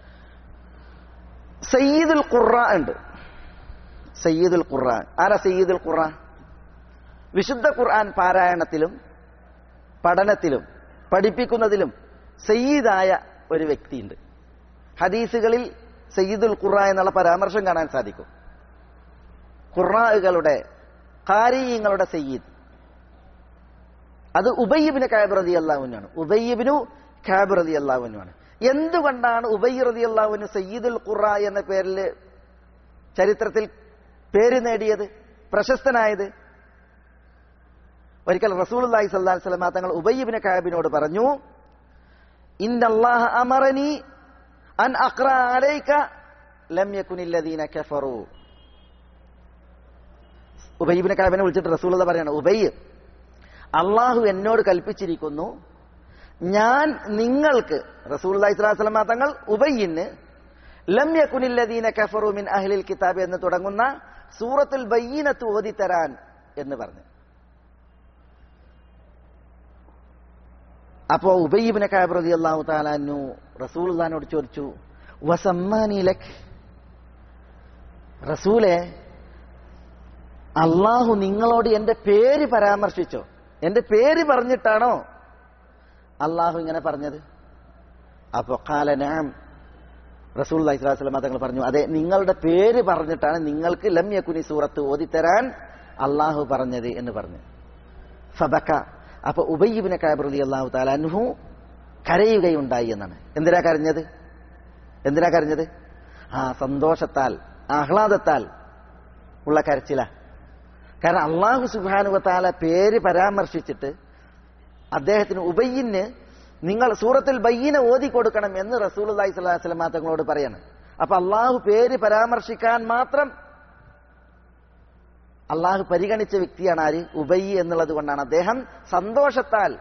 സയ്യിദുൽ ഖുറ ഉണ്ട് സയ്യിദുൽ ഖുർആൻ ആരാ സയ്യിദുൽ ഖുർആൻ വിശുദ്ധ ഖുർആൻ പാരായണത്തിലും പഠനത്തിലും പഠിപ്പിക്കുന്നതിലും സയ്യിദായ ഒരു വ്യക്തിയുണ്ട് ഹദീസുകളിൽ സയ്യിദുൽ ഖുറ എന്നുള്ള പരാമർശം കാണാൻ സാധിക്കും ഖുറാകളുടെ കാരീയങ്ങളുടെ സയ്യിദ് അത് ഉബയ്യബിന് കാബ് റതി അള്ളാഹുവിനാണ് ഉബയ്യബിനു കാബ് റതി അള്ളാഹുവിനാണ് എന്തുകൊണ്ടാണ് ഉബയ്യ റതി അള്ളാഹുവിന് സയ്യിദുൽ ഖുറ എന്ന പേരിൽ ചരിത്രത്തിൽ പേര് നേടിയത് പ്രശസ്തനായത് ഒരിക്കൽ റസൂൽ അള്ളാഹി സല്ലാ സ്വലമ തങ്ങൾ ഉബയ്യബിന് കാബിനോട് പറഞ്ഞു ഇന്നല്ലാഹ അമറനി അൻ അഖ്റ അലൈക ലം യകുനില്ലദീന കഫറു ഉബയ്യബിന് കാബിനെ വിളിച്ചിട്ട് റസൂൽ പറയാണ് ഉബയ്യ് അള്ളാഹു എന്നോട് കൽപ്പിച്ചിരിക്കുന്നു ഞാൻ നിങ്ങൾക്ക് റസൂൽ അള്ളാഹി സ്വലാസ്ലമ തങ്ങൾ ഉബയ്യിന് ലം യകുനില്ലദീന കഫറു മിൻ അഹ്ലിൽ കിതാബ് എന്ന് തുടങ്ങുന്ന സൂറത്തുൽ ബയ്യീനത്ത് ഓതിത്തരാൻ എന്ന് പറഞ്ഞു അപ്പോ ഉബയ്യബിനെ കാബ്രതി അള്ളാഹു താലാനു റസൂൽനോട് ചോദിച്ചു വസമ്മാനിലക് റസൂലെ അള്ളാഹു നിങ്ങളോട് എന്റെ പേര് പരാമർശിച്ചോ എന്റെ പേര് പറഞ്ഞിട്ടാണോ അള്ളാഹു ഇങ്ങനെ പറഞ്ഞത് അപ്പോ കാലനാം റസൂൽ അലൈഹിസ്ലാം തങ്ങൾ പറഞ്ഞു അതെ നിങ്ങളുടെ പേര് പറഞ്ഞിട്ടാണ് നിങ്ങൾക്ക് ലമ്യക്കുനി സൂറത്ത് ഓതിത്തരാൻ അള്ളാഹു പറഞ്ഞത് എന്ന് പറഞ്ഞു ഫബക്ക അപ്പൊ ഉബയ്യബിനെ കാബറലി അള്ളാഹു താലാൻഹു കരയുകയുണ്ടായി എന്നാണ് എന്തിനാ കരഞ്ഞത് എന്തിനാ കരഞ്ഞത് ആ സന്തോഷത്താൽ ആഹ്ലാദത്താൽ ഉള്ള കരച്ചില കാരണം അള്ളാഹു സുബാനുവത്താല പേര് പരാമർശിച്ചിട്ട് അദ്ദേഹത്തിന് ഉബയ്യിന് നിങ്ങൾ സൂറത്തിൽ ബയ്യനെ ഓതി കൊടുക്കണം എന്ന് റസൂൽ അള്ളാഹി സ്വലാഹു വസ്ലമാ തങ്ങളോട് പറയണം അപ്പൊ അള്ളാഹു പേര് പരാമർശിക്കാൻ മാത്രം അള്ളാഹു പരിഗണിച്ച വ്യക്തിയാണ് ആര് ഉബൈ എന്നുള്ളത് കൊണ്ടാണ് അദ്ദേഹം സന്തോഷത്താൽ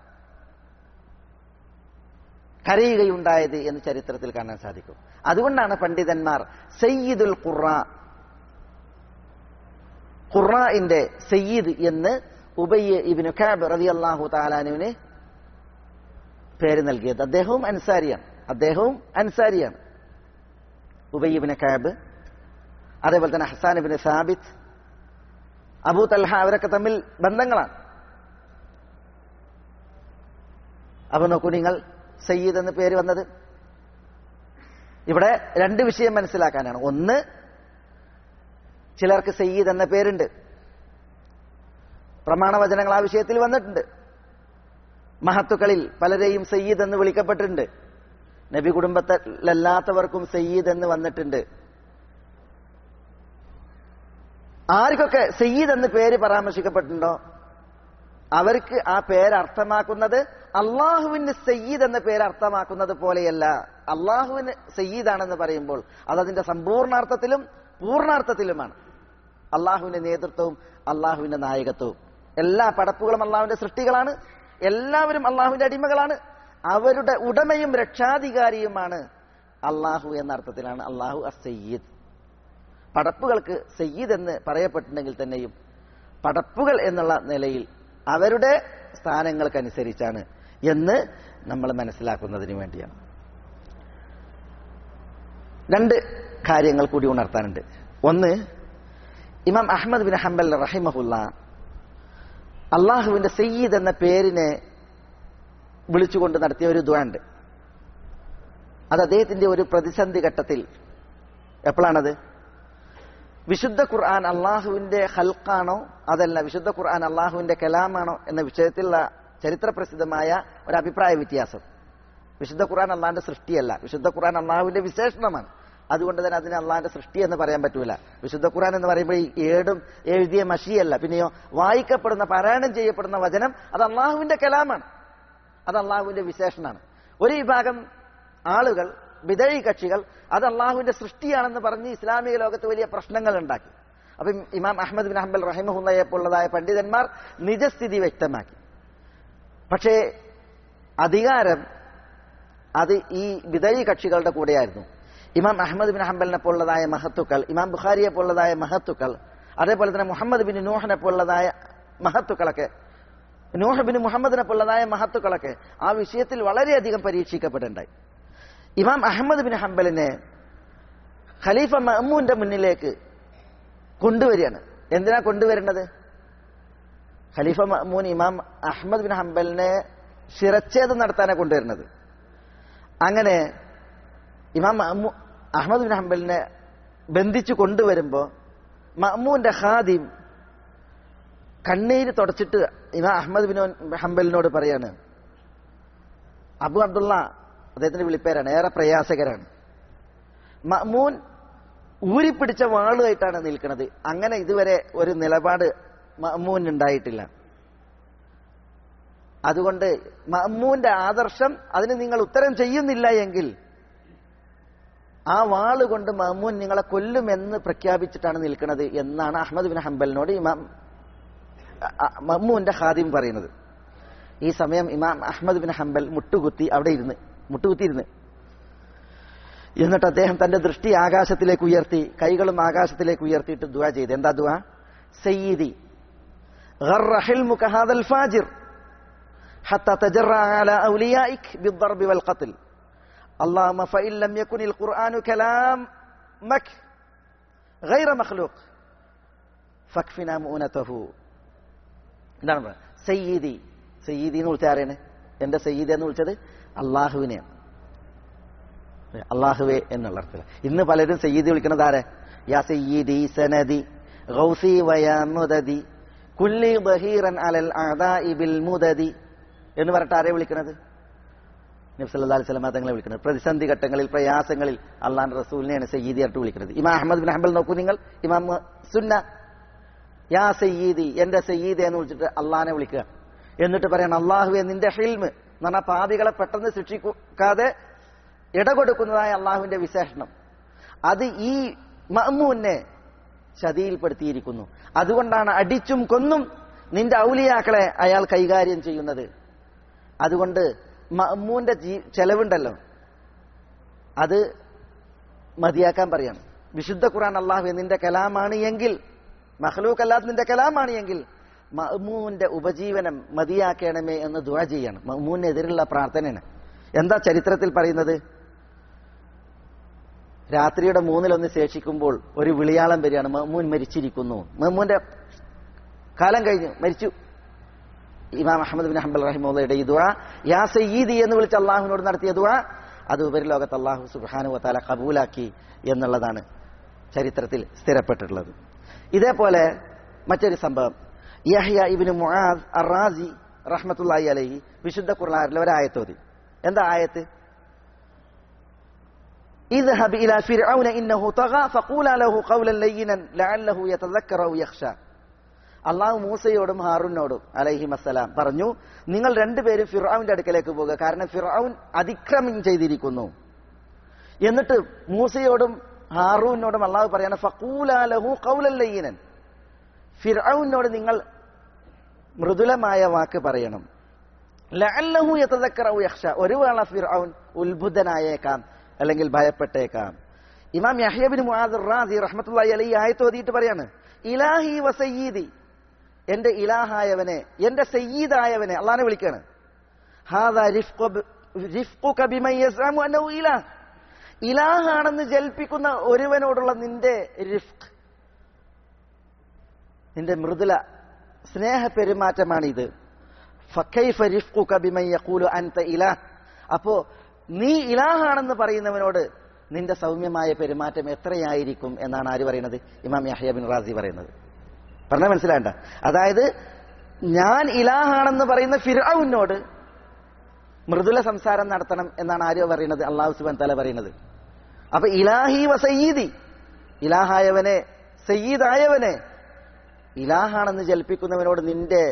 കരയുകയുണ്ടായത് എന്ന് ചരിത്രത്തിൽ കാണാൻ സാധിക്കും അതുകൊണ്ടാണ് പണ്ഡിതന്മാർ സയ്യിദുൽ ഖുറ ഖുറാന്റെ സയ്യിദ് എന്ന് ഉബയ്യ ഇബിന് ഖാബ് റതി അള്ളാഹു താലാനുവിന് പേര് നൽകിയത് അദ്ദേഹവും അൻസാരിയാണ് അദ്ദേഹവും അൻസാരിയാണ് ഉബയ്യബിന് ഖാബ് അതേപോലെ തന്നെ ഹസാൻ ഇബിന് സാബിത്ത് അബൂ തൽഹ അവരൊക്കെ തമ്മിൽ ബന്ധങ്ങളാണ് അപ്പൊ നോക്കൂ നിങ്ങൾ സയ്യിദ് എന്ന പേര് വന്നത് ഇവിടെ രണ്ട് വിഷയം മനസ്സിലാക്കാനാണ് ഒന്ന് ചിലർക്ക് സയ്യിദ് എന്ന പേരുണ്ട് പ്രമാണവചനങ്ങൾ ആ വിഷയത്തിൽ വന്നിട്ടുണ്ട് മഹത്തുക്കളിൽ പലരെയും സയ്യിദ് എന്ന് വിളിക്കപ്പെട്ടിട്ടുണ്ട് നബി കുടുംബത്തിലല്ലാത്തവർക്കും സയ്യിദ് എന്ന് വന്നിട്ടുണ്ട് ആർക്കൊക്കെ സയ്യിദ് എന്ന് പേര് പരാമർശിക്കപ്പെട്ടിട്ടുണ്ടോ അവർക്ക് ആ പേര് അർത്ഥമാക്കുന്നത് അള്ളാഹുവിന് സയ്യിദ് എന്ന പേര് അർത്ഥമാക്കുന്നത് പോലെയല്ല അള്ളാഹുവിന് സയ്യിദാണെന്ന് പറയുമ്പോൾ അതതിന്റെ സമ്പൂർണ്ണാർത്ഥത്തിലും പൂർണ്ണാർത്ഥത്തിലുമാണ് അള്ളാഹുവിന്റെ നേതൃത്വവും അള്ളാഹുവിന്റെ നായകത്വവും എല്ലാ പടപ്പുകളും അള്ളാഹുവിന്റെ സൃഷ്ടികളാണ് എല്ലാവരും അള്ളാഹുവിന്റെ അടിമകളാണ് അവരുടെ ഉടമയും രക്ഷാധികാരിയുമാണ് അള്ളാഹു എന്ന അർത്ഥത്തിലാണ് അള്ളാഹു അസയ്യിദ് പടപ്പുകൾക്ക് സയ്യിദ് എന്ന് പറയപ്പെട്ടിട്ടുണ്ടെങ്കിൽ തന്നെയും പടപ്പുകൾ എന്നുള്ള നിലയിൽ അവരുടെ സ്ഥാനങ്ങൾക്കനുസരിച്ചാണ് എന്ന് നമ്മൾ മനസ്സിലാക്കുന്നതിന് വേണ്ടിയാണ് രണ്ട് കാര്യങ്ങൾ കൂടി ഉണർത്താനുണ്ട് ഒന്ന് ഇമാം അഹമ്മദ് ബിൻ ഹംബൽ റഹിമഹുല്ല അള്ളാഹുവിന്റെ സയ്യിദ് എന്ന പേരിനെ വിളിച്ചുകൊണ്ട് നടത്തിയ ഒരു ദ്വാണ്ട് അത് അദ്ദേഹത്തിന്റെ ഒരു പ്രതിസന്ധി ഘട്ടത്തിൽ എപ്പോഴാണത് വിശുദ്ധ ഖുർആൻ അള്ളാഹുവിന്റെ ഹൽക്കാണോ അതല്ല വിശുദ്ധ ഖുർആൻ അള്ളാഹുവിന്റെ കലാമാണോ എന്ന വിഷയത്തിലുള്ള ചരിത്രപ്രസിദ്ധമായ ഒരു അഭിപ്രായ വ്യത്യാസം വിശുദ്ധ ഖുർആൻ അള്ളാഹിന്റെ സൃഷ്ടിയല്ല വിശുദ്ധ ഖുർആൻ അള്ളാഹുവിന്റെ വിശേഷണമാണ് അതുകൊണ്ട് തന്നെ അതിന് അള്ളാഹിന്റെ സൃഷ്ടി എന്ന് പറയാൻ പറ്റൂല വിശുദ്ധ ഖുർആൻ എന്ന് പറയുമ്പോൾ ഈ ഏടും എഴുതിയ മഷിയല്ല പിന്നെയോ വായിക്കപ്പെടുന്ന പാരായണം ചെയ്യപ്പെടുന്ന വചനം അത് അള്ളാഹുവിന്റെ കലാമാണ് അത് അള്ളാഹുവിന്റെ വിശേഷണമാണ് ഒരു വിഭാഗം ആളുകൾ വിദഴി കക്ഷികൾ അത് അള്ളാഹുവിന്റെ സൃഷ്ടിയാണെന്ന് പറഞ്ഞ് ഇസ്ലാമിക ലോകത്ത് വലിയ പ്രശ്നങ്ങൾ ഉണ്ടാക്കി അപ്പം ഇമാം അഹമ്മദ് ബിൻ ഹംബൽ റഹിമഹുല്ലയെ പോലുള്ളതായ പണ്ഡിതന്മാർ നിജസ്ഥിതി വ്യക്തമാക്കി പക്ഷേ അധികാരം അത് ഈ വിദഴി കക്ഷികളുടെ കൂടെയായിരുന്നു ഇമാം അഹമ്മദ് ബിൻ ഹംബലിനെ പോലുള്ളതായ മഹത്തുക്കൾ ഇമാം ബുഖാരിയെ പോലുള്ളതായ മഹത്തുക്കൾ അതേപോലെ തന്നെ മുഹമ്മദ് ബിൻ നൂഹിനെ പോലുള്ളതായ മഹത്തുക്കളൊക്കെ നൂഹ് ബിൻ മുഹമ്മദിനെ പോലുള്ളതായ മഹത്തുക്കളൊക്കെ ആ വിഷയത്തിൽ വളരെയധികം പരീക്ഷിക്കപ്പെടേണ്ടായി ഇമാം അഹമ്മദ് ബിൻ ഹംബലിനെ ഖലീഫ മഹ്മൂന്റെ മുന്നിലേക്ക് കൊണ്ടുവരികയാണ് എന്തിനാ കൊണ്ടുവരേണ്ടത് ഖലീഫ മഹ്മൂൻ ഇമാം അഹമ്മദ് ബിൻ ഹംബലിനെ ശിരച്ഛേദം നടത്താനാണ് കൊണ്ടുവരുന്നത് അങ്ങനെ ഇമാം മഹ്മൂ- അഹമ്മദ് ബിൻ ഹംബലിനെ ബന്ധിച്ചു കൊണ്ടുവരുമ്പോൾ മഹ്മൂന്റെ ഖാദിം കണ്ണീര് തുടച്ചിട്ട് ഇമാം അഹമ്മദ് ബിൻ ഹംബലിനോട് പറയാണ് അബു അബ്ദുള്ള അദ്ദേഹത്തിന്റെ വിളിപ്പേരാണ് ഏറെ പ്രയാസകരാണ് മഅ്മൂൻ ഊരിപ്പിടിച്ച വാളുമായിട്ടാണ് നിൽക്കുന്നത് അങ്ങനെ ഇതുവരെ ഒരു നിലപാട് മഅ്മൂൻ ഉണ്ടായിട്ടില്ല അതുകൊണ്ട് മഅ്മൂന്റെ ആദർശം അതിന് നിങ്ങൾ ഉത്തരം ചെയ്യുന്നില്ല എങ്കിൽ ആ വാള് കൊണ്ട് മഅ്മൂൻ നിങ്ങളെ കൊല്ലുമെന്ന് പ്രഖ്യാപിച്ചിട്ടാണ് നിൽക്കുന്നത് എന്നാണ് അഹമ്മദ് ബിൻ ഹംബലിനോട് ഇമാം അ- അ- മഅ്മൂന്റെ ഖാദിം പറയുന്നത് ഈ സമയം ഇമാം അഹമ്മദ് ബിൻ ഹംബൽ മുട്ടുകുത്തി അവിടെ ഇരുന്ന് മുട്ടുകുത്തിയിരുന്ന് എന്നിട്ട് അദ്ദേഹം തന്റെ ദൃഷ്ടി ആകാശത്തിലേക്ക് ഉയർത്തി കൈകളും ആകാശത്തിലേക്ക് ഉയർത്തിയിട്ട് ദുആ ചെയ്ത് എന്താ ദുആ സയ്യിദി غر حلمك هذا الفاجر حتى تجرع على أوليائك بالضرب والقتل اللهم فإن لم يكن القرآن كلامك غير مخلوق فاكفنا مؤونته എന്താണ് പറയുക സയ്യിദി സയ്യിദി എന്ന് വിളിച്ച ആരെയാണ് എന്റെ സയ്യിദ് എന്ന് വിളിച്ചത് അള്ളാഹുവിനെയാണ് അള്ളാഹുവെ എന്നുള്ള അർത്ഥത്തിൽ ഇന്ന് പലരും സയ്യിദി വിളിക്കുന്നത് ആരെ യാ സയ്യിദി സനദി ഗൗസി വയാ മുദദി കുല്ലി ബഹീറൻ അലൽ അദാഇ ബിൽ മുദദി എന്ന് പറഞ്ഞിട്ട് ആരെ വിളിക്കുന്നത് നബി സല്ലല്ലാഹു അലൈഹി വസല്ലം തങ്ങളെ വിളിക്കുന്നത് പ്രതിസന്ധി ഘട്ടങ്ങളിൽ പ്രയാസങ്ങളിൽ അള്ളാഹ് റസൂലിനെയാണ് സയ്യിദി ആയിട്ട് വിളിക്കുന്നത് ഇമാം അഹമ്മദ് ബിൻ ഹംബൽ നോക്കൂ നിങ്ങൾ ഇമാം സുന്ന യാ സയ്യീദി എന്റെ സയ്യീദ് എന്ന് വിളിച്ചിട്ട് അള്ളാഹിനെ വിളിക്കുക എന്നിട്ട് പറയണം അള്ളാഹുവെ നിന്റെ ഹിൽമ് എന്ന് പറഞ്ഞാൽ പാപികളെ പെട്ടെന്ന് ശിക്ഷിക്കാതെ ഇടകൊടുക്കുന്നതായ അള്ളാഹുവിന്റെ വിശേഷണം അത് ഈ മഅ്മൂനെ ചതിയിൽപ്പെടുത്തിയിരിക്കുന്നു അതുകൊണ്ടാണ് അടിച്ചും കൊന്നും നിന്റെ ഔലിയാക്കളെ അയാൾ കൈകാര്യം ചെയ്യുന്നത് അതുകൊണ്ട് മഅ്മൂന്റെ ജീ ചെലവുണ്ടല്ലോ അത് മതിയാക്കാൻ പറയണം വിശുദ്ധ ഖുർആൻ അള്ളാഹു നിന്റെ കലാമാണ് എങ്കിൽ മഹ്ലൂക്ക് അല്ലാത്ത നിന്റെ കലാമാണ് എങ്കിൽ മഹ്മൂന്റെ ഉപജീവനം മതിയാക്കണമേ എന്ന് ദുആ ചെയ്യണം മഹ്മൂനെതിരുള്ള പ്രാർത്ഥനയാണ് എന്താ ചരിത്രത്തിൽ പറയുന്നത് രാത്രിയുടെ മൂന്നിലൊന്ന് ശേഷിക്കുമ്പോൾ ഒരു വിളിയാളം വരികയാണ് മഹ്മൂൻ മരിച്ചിരിക്കുന്നു മഹ്മൂന്റെ കാലം കഴിഞ്ഞു മരിച്ചു ഇമാം അഹമ്മദ് ബിൻ ഹംബൽ റഹിമുള്ളയുടെ ഈ ദുആ യാ സയ്യീദി എന്ന് വിളിച്ച് അള്ളാഹുവിനോട് നടത്തിയ ദുആ അത് ഉപരിലോകത്ത് അള്ളാഹു സുബ്ഹാനു വതാല കബൂലാക്കി എന്നുള്ളതാണ് ചരിത്രത്തിൽ സ്ഥിരപ്പെട്ടിട്ടുള്ളത് ഇതേപോലെ മറ്റൊരു സംഭവം യഹ്യ ഇബ്നു മുആദ് അറാസി റഹ്മത്തുള്ളാഹി അലൈഹി വിശുദ്ധ ഖുർആനിലെ ഒരു ആയത്തോതി എന്താ ആയത്ത് اذهب إلى فرعون إنه طغى فقولا له قولا لينا لعله يتذكر أو يخشى അള്ളാഹു മൂസയോടും ഹാറൂനോടും അലൈഹിം അസ്സലാം പറഞ്ഞു നിങ്ങൾ രണ്ടുപേരും ഫിറൌന്റെ അടുക്കലേക്ക് പോകുക കാരണം ഫിറൌൻ അതിക്രമം ചെയ്തിരിക്കുന്നു എന്നിട്ട് മൂസയോടും ഹാറൂനോടും അള്ളാഹു പറയാണ് ഫക്കൂലാലഹു കൗലല്ലയ്യനൻ ഫിറൌനോട് നിങ്ങൾ മൃദുലമായ വാക്ക് പറയണം ലഅല്ലഹു യതദക്കറു യഖ്ഷ ഒരു വേള ഫിർഔൻ ഉത്ബുദ്ധനായേക്കാം അല്ലെങ്കിൽ ഭയപ്പെട്ടേക്കാം ഇമാം യഹ്യ ബിൻ മുആദ് റാസി റഹ്മത്തുള്ളാഹി അലൈഹി ആയത്ത് ഓതിയിട്ട് പറയാണ് ഇലാഹി വസയ്യീദി എന്റെ ഇലാഹായവനെ എന്റെ സയ്യീദായവനെ അള്ളാനെ വിളിക്കാണ് ഹാദാ റിഫ്ഖു ബി- റിഫ്ഖുക ബിമൻ യസ്അമു അന്നഹു ഇലാഹ് ഇലാഹാണെന്ന് ജൽപ്പിക്കുന്ന ഒരുവനോടുള്ള നിന്റെ റിഫ്ക് നിന്റെ മൃദുല സ്നേഹ പെരുമാറ്റമാണിത് ഫക്കൈഫ റിഫ്ഖുക ബിമൻ യഖൂലു അൻത ഇലാഹ് അപ്പോ നീ ഇലാഹാണെന്ന് പറയുന്നവനോട് നിന്റെ സൗമ്യമായ പെരുമാറ്റം എത്രയായിരിക്കും എന്നാണ് ആര് പറയുന്നത് ഇമാം യഹ്യ ബിൻ റാസി പറയുന്നത് പറഞ്ഞാൽ മനസ്സിലാണ്ട അതായത് ഞാൻ ഇലാഹാണെന്ന് പറയുന്ന ഫിർഔനോട് മൃദുല സംസാരം നടത്തണം എന്നാണ് ആരോ പറയുന്നത് അള്ളാഹു സുബാൻ തല പറയുന്നത് അപ്പൊ ഇലാഹി വ സയ്യീദി ഇലാഹായവനെ സയ്യീദായവനെ ഇലാഹാണെന്ന് ജൽപ്പിക്കുന്നവനോട് നിന്റെ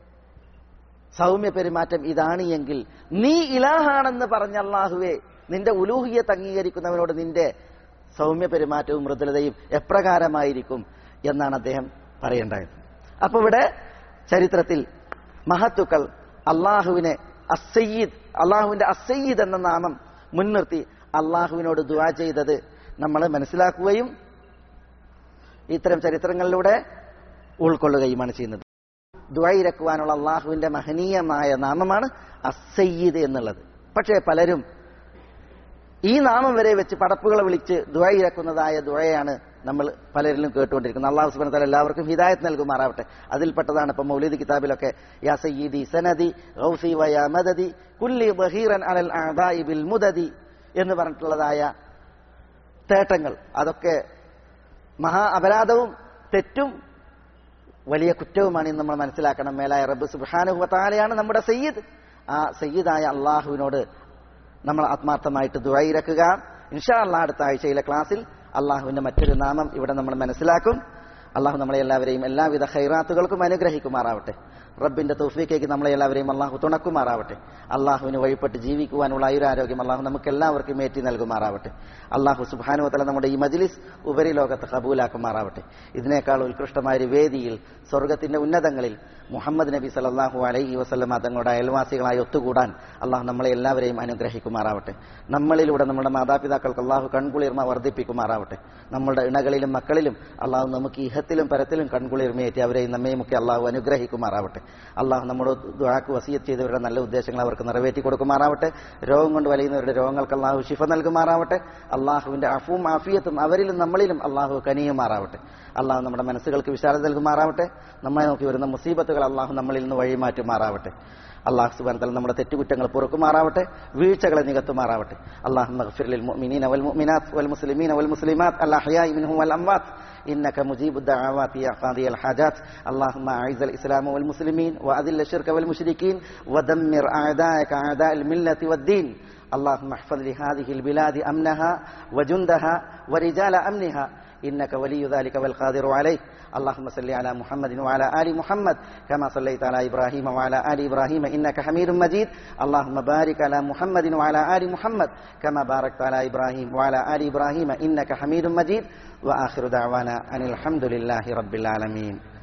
സൗമ്യ പെരുമാറ്റം ഇതാണ് എങ്കിൽ നീ ഇലാഹാണെന്ന് പറഞ്ഞ അള്ളാഹുവെ നിന്റെ ഉലൂഹിയത്ത് അംഗീകരിക്കുന്നവനോട് നിന്റെ സൗമ്യ പെരുമാറ്റവും മൃദുലതയും എപ്രകാരമായിരിക്കും എന്നാണ് അദ്ദേഹം പറയേണ്ടത് അപ്പൊ ഇവിടെ ചരിത്രത്തിൽ മഹത്തുക്കൾ അള്ളാഹുവിനെ അസയ്യീദ് അള്ളാഹുവിന്റെ അസയ്യീദ് എന്ന നാമം മുൻനിർത്തി അള്ളാഹുവിനോട് ദുവാ ചെയ്തത് നമ്മൾ മനസ്സിലാക്കുകയും ഇത്തരം ചരിത്രങ്ങളിലൂടെ ഉൾക്കൊള്ളുകയുമാണ് ചെയ്യുന്നത് ദ്വൈരക്കുവാനുള്ള അള്ളാഹുവിന്റെ മഹനീയമായ നാമമാണ് അസയ്യീദ് എന്നുള്ളത് പക്ഷേ പലരും ഈ നാമം വരെ വെച്ച് പടപ്പുകളെ വിളിച്ച് ദ്വൈരക്കുന്നതായ ദ്വയാണ് നമ്മൾ പലരിലും കേട്ടുകൊണ്ടിരിക്കുന്നത് അള്ളാഹു സുബാന തല എല്ലാവർക്കും ഹിദായത്ത് നൽകുമാറാവട്ടെ അതിൽപ്പെട്ടതാണ് ഇപ്പൊ മൗലിദ് കിതാബിലൊക്കെ യാ സയ്യീദി സനദി ഗൗസി വയാ മദദി കുല്ലി ബഹീറൻ അലൽ അഅദാഇ ബിൽ മുദദി എന്ന് പറഞ്ഞിട്ടുള്ളതായ തേട്ടങ്ങൾ അതൊക്കെ മഹാ അപരാധവും തെറ്റും വലിയ കുറ്റവുമാണ് ഇന്ന് നമ്മൾ മനസ്സിലാക്കണം മേലായ റബ്ബ് സുബാനുഹത്താലയാണ് നമ്മുടെ സയ്യിദ് ആ സയ്യിദായ അള്ളാഹുവിനോട് നമ്മൾ ആത്മാർത്ഥമായിട്ട് ദുഴയിരക്കുക ഇൻഷാ അള്ളാഹ് അടുത്ത ആഴ്ചയിലെ ക്ലാസ്സിൽ അള്ളാഹുവിന്റെ മറ്റൊരു നാമം ഇവിടെ നമ്മൾ മനസ്സിലാക്കും അള്ളാഹു നമ്മളെ എല്ലാവരെയും എല്ലാവിധ ഹൈറാത്തുകൾക്കും അനുഗ്രഹിക്കുമാറാവട്ടെ റബ്ബിന്റെ തൗഫീക്കേക്ക് നമ്മളെ എല്ലാവരെയും അള്ളാഹു തുണക്കുമാറാവട്ടെ അള്ളാഹുവിന് വഴിപ്പെട്ട് ജീവിക്കുവാനുള്ള ആയുരാരോഗ്യം അള്ളാഹു നമുക്ക് എല്ലാവർക്കും ഏറ്റി നൽകുമാറാവട്ടെ അള്ളാഹു സുബാനുവത്തല നമ്മുടെ ഈ മജ്ലിസ് ഉപരിലോകത്ത് കബൂലാക്കുമാറാവട്ടെ ഇതിനേക്കാൾ ഉത്കൃഷ്ടമായ ഒരു വേദിയിൽ സ്വർഗത്തിന്റെ ഉന്നതങ്ങളിൽ മുഹമ്മദ് നബി സല്ലാഹു അലൈഹി വസ്ലമ തങ്ങളുടെ അയൽവാസികളായി ഒത്തുകൂടാൻ അള്ളാഹു നമ്മളെ എല്ലാവരെയും അനുഗ്രഹിക്കുമാറാവട്ടെ നമ്മളിലൂടെ നമ്മുടെ മാതാപിതാക്കൾക്ക് അള്ളാഹു കൺകുളിർമ വർദ്ധിപ്പിക്കുമാറാവട്ടെ നമ്മളുടെ ഇണകളിലും മക്കളിലും അള്ളാഹു നമുക്ക് ഇഹത്തിലും പരത്തിലും കൺകുളിർമയേറ്റി അവരെയും നമ്മയും ഒക്കെ അള്ളാഹു അനുഗ്രഹിക്കുമാറാവട്ടെ അള്ളാഹു നമ്മുടെ ദുആക്ക് വസിയത്ത് ചെയ്തവരുടെ നല്ല ഉദ്ദേശങ്ങൾ അവർക്ക് നിറവേറ്റി കൊടുക്കുമാറാവട്ടെ രോഗം കൊണ്ട് വലയുന്നവരുടെ രോഗങ്ങൾക്ക് അള്ളാഹു ശിഫ നൽകുമാറാവട്ടെ അള്ളാഹുവിന്റെ അഫും ആഫിയത്തും അവരിലും നമ്മളിലും അള്ളാഹു കനിയുമാറാവട്ടെ അള്ളാഹു നമ്മുടെ മനസ്സുകൾക്ക് വിശാലത നൽകുമാറാവട്ടെ നമ്മെ നോക്കി വരുന്ന മുസീബത്തുകൾ അള്ളാഹു നമ്മളിൽ നിന്ന് വഴിമാറ്റുമാറാവട്ടെ അള്ളാഹു സുബാൻ തല നമ്മുടെ തെറ്റുകുറ്റങ്ങൾ പൊറുക്കുമാറാവട്ടെ വീഴ്ചകളെ നികത്തുമാറാവട്ടെ അള്ളാഹു മഗ്ഫിറിൽ മുഅ്മിനീന വൽ മുഅ്മിനാത്ത് വൽ മുസ്ലിമീന വൽ മുസ്ലിമാത്ത് അൽഅഹ്യാഇ മിൻഹും വൽ അംവാത്ത് إنك مجيب الدعوات يا قاضي الحاجات اللهم أعز الإسلام والمسلمين وأذل الشرك والمشركين ودمر أعداءك أعداء الملة والدين اللهم احفظ لهذه البلاد أمنها وجندها ورجال أمنها إنك ولي ذلك والقادر عليه اللهم صل على محمد وعلى آل محمد كما صليت على إبراهيم وعلى آل إبراهيم إنك حميد مجيد اللهم بارك على محمد وعلى آل محمد كما باركت على إبراهيم وعلى آل إبراهيم إنك حميد مجيد وآخر دعوانا أن الحمد لله رب العالمين